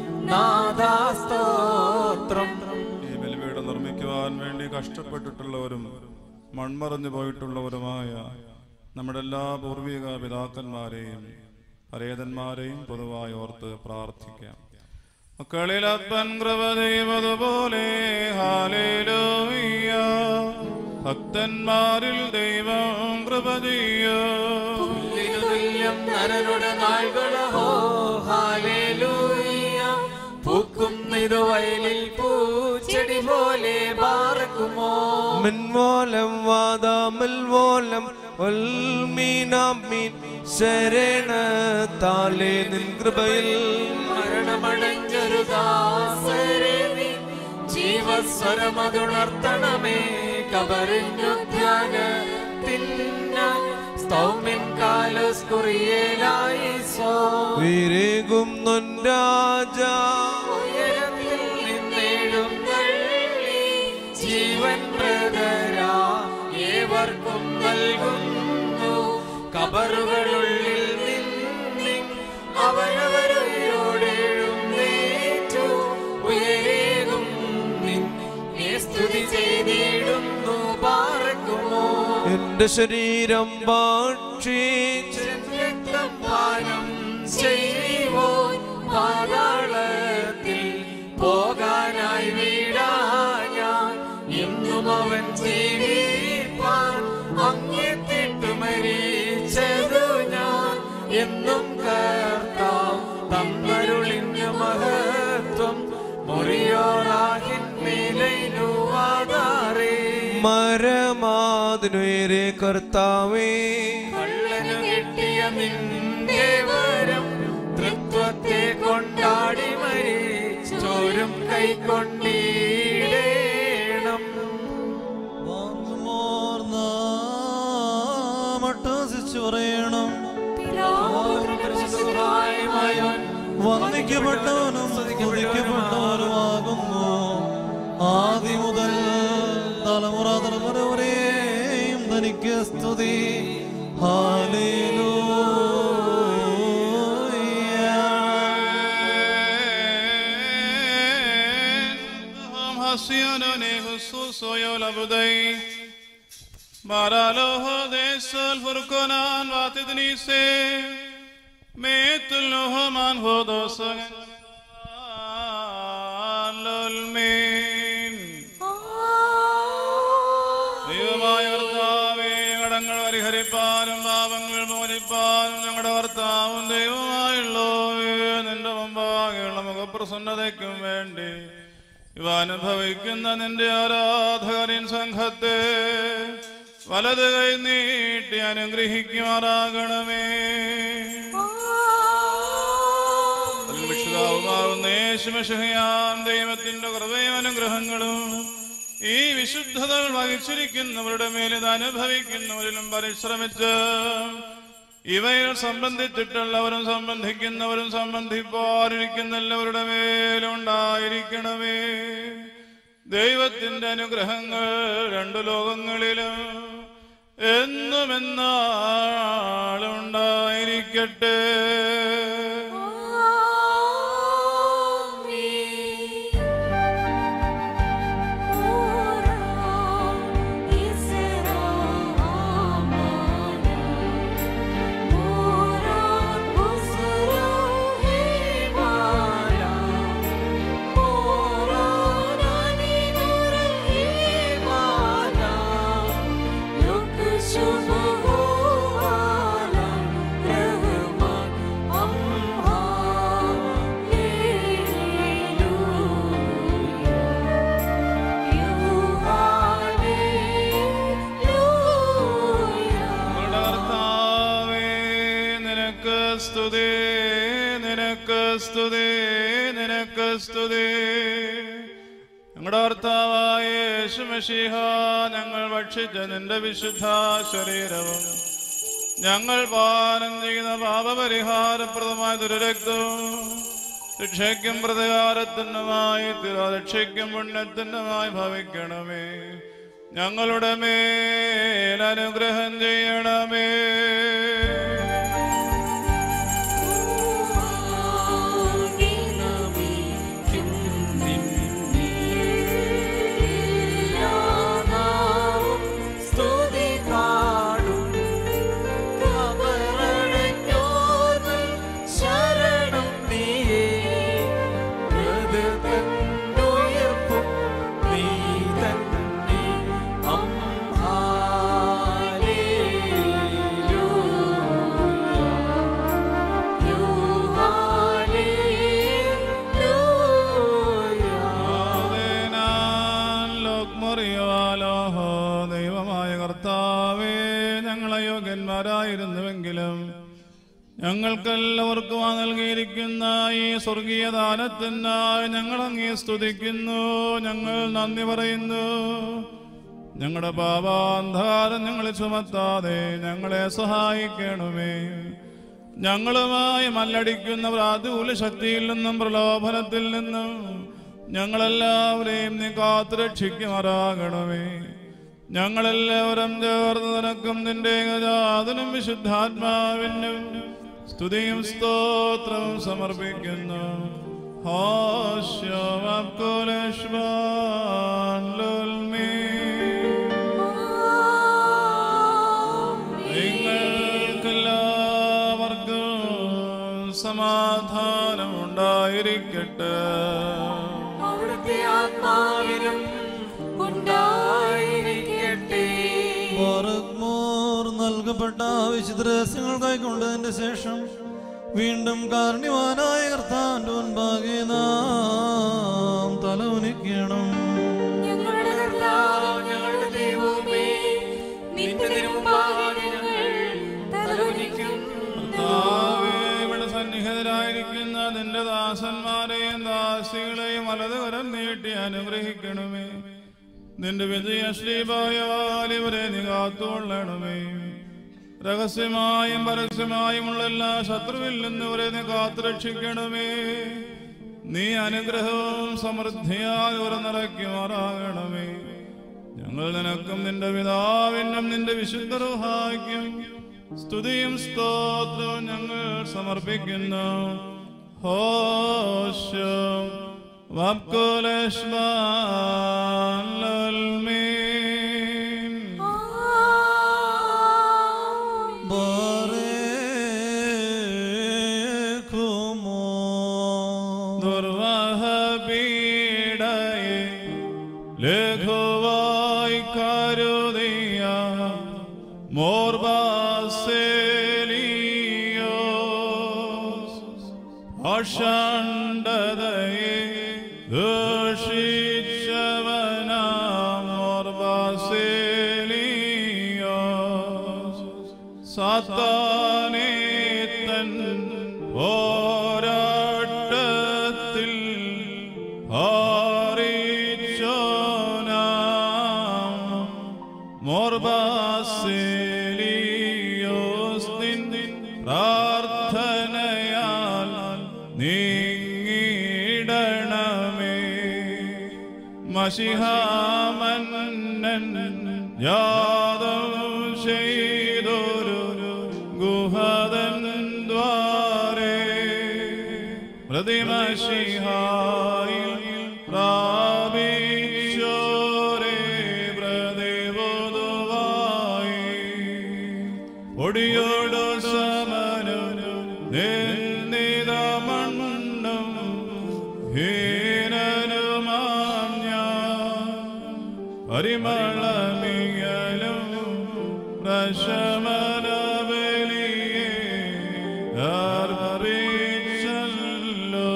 നാദാസ്തോത്രം ഈ ബലിപീഠം നിർമ്മിക്കുവാൻ വേണ്ടി കഷ്ടപ്പെട്ടിട്ടുള്ളവരും മൺമറഞ്ഞു പോയിട്ടുള്ളവരുമായ നമ്മുടെ എല്ലാ പൂർവിക പിതാക്കന്മാരെയും പരേതന്മാരെയും പൊതുവായി ഓർത്ത് പ്രാർത്ഥിക്കാം മക്കളിൽ അപ്പൻ കൃപ ചെയ്വതുപോലെ ഹാലേലൂയ്യ ഭക്തന്മാരിൽ ദൈവം കൃപ ചെയ്യോ പുല്ലിനു തുല്യം നരനുടെ നാൾകളഹോ ഹാലേലൂയ പൂക്കുന്നിതു വയലിൽ പൂച്ചെടി പോലെ പാറക്കുമോ മിൻമോലം വാദാമിൽമോലം ഒൽമീനാമീൻ ശരണത്താലേ നിൻ കൃപയിൽ മരണമടഞ്ഞൊരു ദാസരെ നീ ജീവസ്വരമതുണർത്തണമേ കബറിഞ്ഞുദ്യാന തിന്ന സ്തൗമിൻ കാലസ് കുറിയേലായി സോ വിരേകും നൊൻരാജ ഉയരത്തിൽ നിന്നേഴും തള്ളി ജീവൻ പ്രതരാ ഏവർക്കും നൽകുന്നു കബറുകളുള്ളിൽ നിന്നി അവരവരോടെഴുന്നേറ്റു ഉയരേകും നിൻ സ്തുതി ചെയ്തിടുന്നു പാറക്കുമോ എന്റെ ശരീരം ഭക്ഷിച്ച് രക്തം പാനം ചെയ്യുവോ പാതാളത്തിൽ പോകാനായി വീടാൻ ഇന്നും അവൻ ജീവിപ്പാൻ അങ്ങെത്തിട്ടു മരിച്ചതു ഞാൻ എന്നും കർത്താം തന്നരുളിന് മഹത്വം മുറിയോറാഹിന്മേലൈനുവാതാറേ മരമാതിനുയരെ കർത്താവേ കള്ളനു കിട്ടിയ നിന്റെ വരം തൃത്വത്തെ കൊണ്ടാടി മരിച്ചോരും കൈക്കൊണ്ടീടേണം മട്ടാസിച്ചു പറയണം പരിശുദ്ധമായവൻ വന്ദിക്കപ്പെട്ടവനും സ്തുതിക്കപ്പെട്ടവനുമാകുന്നു ആദി മുതൽ തലമുറ തലമുറ വരെയും തനിക്ക് സ്തുതി Maraloho de sol furkonan vatidnise Metulloho man hodosagan Lulmin ദൈവമായ കർത്താവേ കടങ്ങൾ പരിഹരിപ്പാനും പാപങ്ങൾ മോചിപ്പാനും ഞങ്ങളുടെ കർത്താവും ദൈവമായുള്ളവേ നിന്റെ മുമ്പാകെയുള്ള മുഖപ്രസന്നതയ്ക്കും വേണ്ടി ഇവ അനുഭവിക്കുന്ന നിന്റെ ആരാധകരിൻ സംഘത്തെ വലത് കൈ നീട്ടി അനുഗ്രഹിക്കുമാറാകണമേ വിശുദ്ധാവുമാവുന്ന യേശുമശഹയാം ദൈവത്തിന്റെ കൃപയും അനുഗ്രഹങ്ങളും ഈ വിശുദ്ധതകൾ വഹിച്ചിരിക്കുന്നവരുടെ മേൽ ഇത് അനുഭവിക്കുന്നവരിലും പരിശ്രമിച്ച് ഇവയിൽ സംബന്ധിച്ചിട്ടുള്ളവരും സംബന്ധിക്കുന്നവരും സംബന്ധിപ്പാനിരിക്കുന്ന എല്ലാവരുടെ മേലുണ്ടായിരിക്കണമേ ദൈവത്തിന്റെ അനുഗ്രഹങ്ങൾ രണ്ടു ലോകങ്ങളിലും എന്നും എന്നാളുണ്ടായിരിക്കട്ടെ ഞങ്ങളുടെ കർത്താവേ, നിനക്ക് സ്തുതി നിനക്ക് സ്തുതി നിനക്ക് സ്തുതി ഞങ്ങളുടെ കർത്താവായ യേശുമശിഹ ഞങ്ങൾ ഭക്ഷിച്ച നിന്റെ വിശുദ്ധ ശരീരവും ഞങ്ങൾ പാനം ചെയ്യുന്ന പാപപരിഹാരപ്രദമായ ദുരരക്തവും രക്ഷയ്ക്കും പ്രതികാരത്തിനുമായി രക്ഷയ്ക്കും പുണ്യത്തിനുമായി ഭവിക്കണമേ ഞങ്ങളുടെ മേൽ അനുഗ്രഹം ചെയ്യണമേ ഞങ്ങൾക്കെല്ലാവർക്കും ആ നൽകിയിരിക്കുന്ന ഈ സ്വർഗീയ ദാനത്തിനായി ഞങ്ങൾ അങ്ങേ സ്തുതിക്കുന്നു ഞങ്ങൾ നന്ദി പറയുന്നു ഞങ്ങളുടെ പാപാന്ധാരം ഞങ്ങളെ ചുമത്താതെ ഞങ്ങളെ സഹായിക്കണമേ ഞങ്ങളുമായി മല്ലടിക്കുന്ന പ്രാതികൂല ശക്തിയിൽ നിന്നും പ്രലോഭനത്തിൽ നിന്നും ഞങ്ങളെല്ലാവരെയും നീ കാത്തുരക്ഷിക്കുമാറാകണമേ ഞങ്ങളെല്ലാവരും ചേർന്ന് നിനക്കും നിന്റെ ഏകജാതനും വിശുദ്ധാത്മാവിനും സ്തുതിയും സ്തോത്രവും സമർപ്പിക്കുന്നു നിങ്ങൾക്കെല്ലാവർക്കും സമാധാനം ഉണ്ടായിരിക്കട്ടെ അവിടുത്തെ ആത്മാവിനും ഉണ്ടായിരിക്കട്ടെ മോർ നൽകപ്പെട്ട വിശുദ്ധ രഹസ്യങ്ങൾ കൈക്കൊണ്ടതിന്റെ ശേഷം വീണ്ടും കാരുണ്യവാനായ കർത്താന്റെ മുൻപാകെ നാം തല ഉനിക്കണം ഞങ്ങളുടെ കർത്താവ് ഞങ്ങളുടെ ദൈവമേ നിന്റെ തിരുമുമ്പാകെ ഞങ്ങൾ തലകുനിക്കുന്നു കർത്താവേ, ഇവിടെ സന്നിഹിതരായിരിക്കുന്ന നിന്റെ ദാസന്മാരെയും ദാസികളെയും വലതുകരം നീട്ടി അനുഗ്രഹിക്കണമേ നിന്റെ വിജയ ശ്രീപായാൽ ഇവരെ നീ കാത്തുകൊള്ളണമേ രഹസ്യമായും പരസ്യമായുമുള്ള എല്ലാ ശത്രുവിൽ നിന്ന് ഇവരെ നീ കാത്തുരക്ഷിക്കണമേ നീ അനുഗ്രഹവും സമൃദ്ധിയാൽ ഇവരെ നിറയ്ക്കുമാറാകണമേ ഞങ്ങൾ നിനക്കും നിന്റെ പിതാവിനും നിന്റെ വിശുദ്ധ റുഹായ്ക്കും സ്തുതിയും സ്തോത്രവും ഞങ്ങൾ സമർപ്പിക്കുന്നു ഹോഷം ദുർവഹ പീഡയെ ലഘുവായി കരുതിയ മോർബാസേലിയോ അഷണ്ടതയെ ദൂഷിച്ചവനാമോർബാസേലിയോ സാത്താനേ തൻ പോരാട്ടത്തിൽ ഹാരിച്ചോനാം മോർബാസേലിയോസ് നിൻ പ്രാർത്ഥനയാൽ നീങ്ങിടണമേ മഷിഹാമന്നൻ യാദം ചെയ്തൊരു ഗുഹദൻ ദ്വാരേ പ്രതിമഷിഹായിൽ പ്രാപിച്ചോരേ പ്രതിബോധവായി ഒടിയോടു സമനു നിന്നിത മണ്ണും ഹീനനുമാം ഞാൻ പരിമളമിയലും പ്രശമന ബലിയെ അർപ്പിച്ചല്ലോ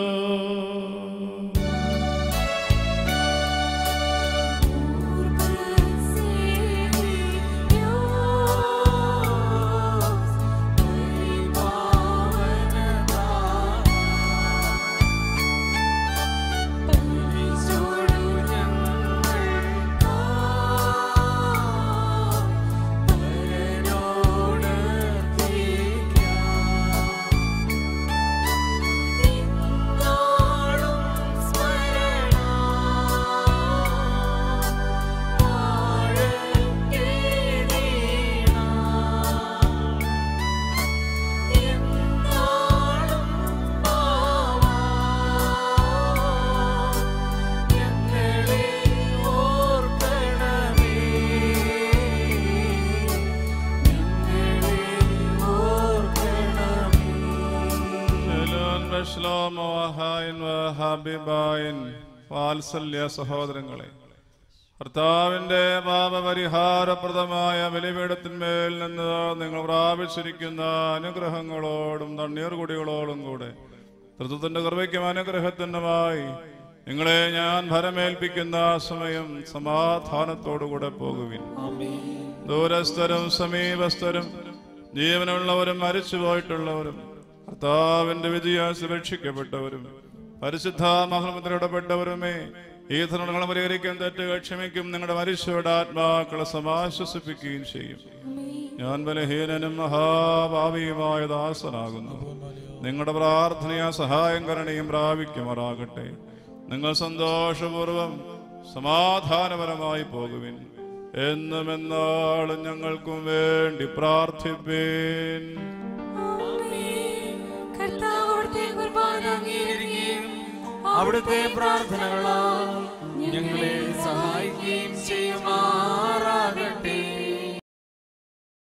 ശലോൻ ബശ്ലോമോ വഹായിൻ വഹാബിബായിൻ വാത്സല്യ സഹോദരങ്ങളെ കർത്താവിന്റെ പാപപരിഹാരപ്രദമായ ബലിപീഠത്തിന്മേൽ നിന്ന് നിങ്ങൾ പ്രാപിച്ചിരിക്കുന്ന അനുഗ്രഹങ്ങളോടും തണ്ണീർകുടികളോടും കൂടെ തൃത്വത്തിന്റെ കൃപയ്ക്കും അനുഗ്രഹത്തിനുമായി നിങ്ങളെ ഞാൻ ഭരമേൽപ്പിക്കുന്ന ആ സമയം സമാധാനത്തോടുകൂടെ പോകുവിൻ ദൂരസ്ഥരും സമീപസ്ഥരും ജീവനുള്ളവരും മരിച്ചുപോയിട്ടുള്ളവരും കർത്താവിന്റെ വിജയാൽ സുരക്ഷിക്കപ്പെട്ടവരും പരിശുദ്ധ മഹമുദ്രയിടപ്പെട്ടവരുമേ ഈ തരുണങ്ങൾ പരിഹരിക്കും തെറ്റുകൾ ക്ഷമിക്കും നിങ്ങളുടെ മരിച്ചവരുടെ ആത്മാക്കളെ സമാശ്വസിപ്പിക്കുകയും ചെയ്യും ഞാൻ ബലഹീനനും മഹാഭാവിയുമായ ദാസനാകുന്നു നിങ്ങളുടെ പ്രാർത്ഥനയാ സഹായം കരണയും പ്രാപിക്കുമാറാകട്ടെ നിങ്ങൾ സന്തോഷപൂർവം സമാധാനപരമായി പോകുവിൻ എന്നും എന്നാളും ഞങ്ങൾക്കും വേണ്ടി പ്രാർത്ഥിപ്പീൻ കർത്താവ് അവിടുത്തെ കുർബാന അംഗീകരിക്കുകയും അവിടുത്തെ പ്രാർത്ഥനകളാൽ ഞങ്ങളെ സഹായിക്കുകയും ചെയ്യുമാറാകട്ടെ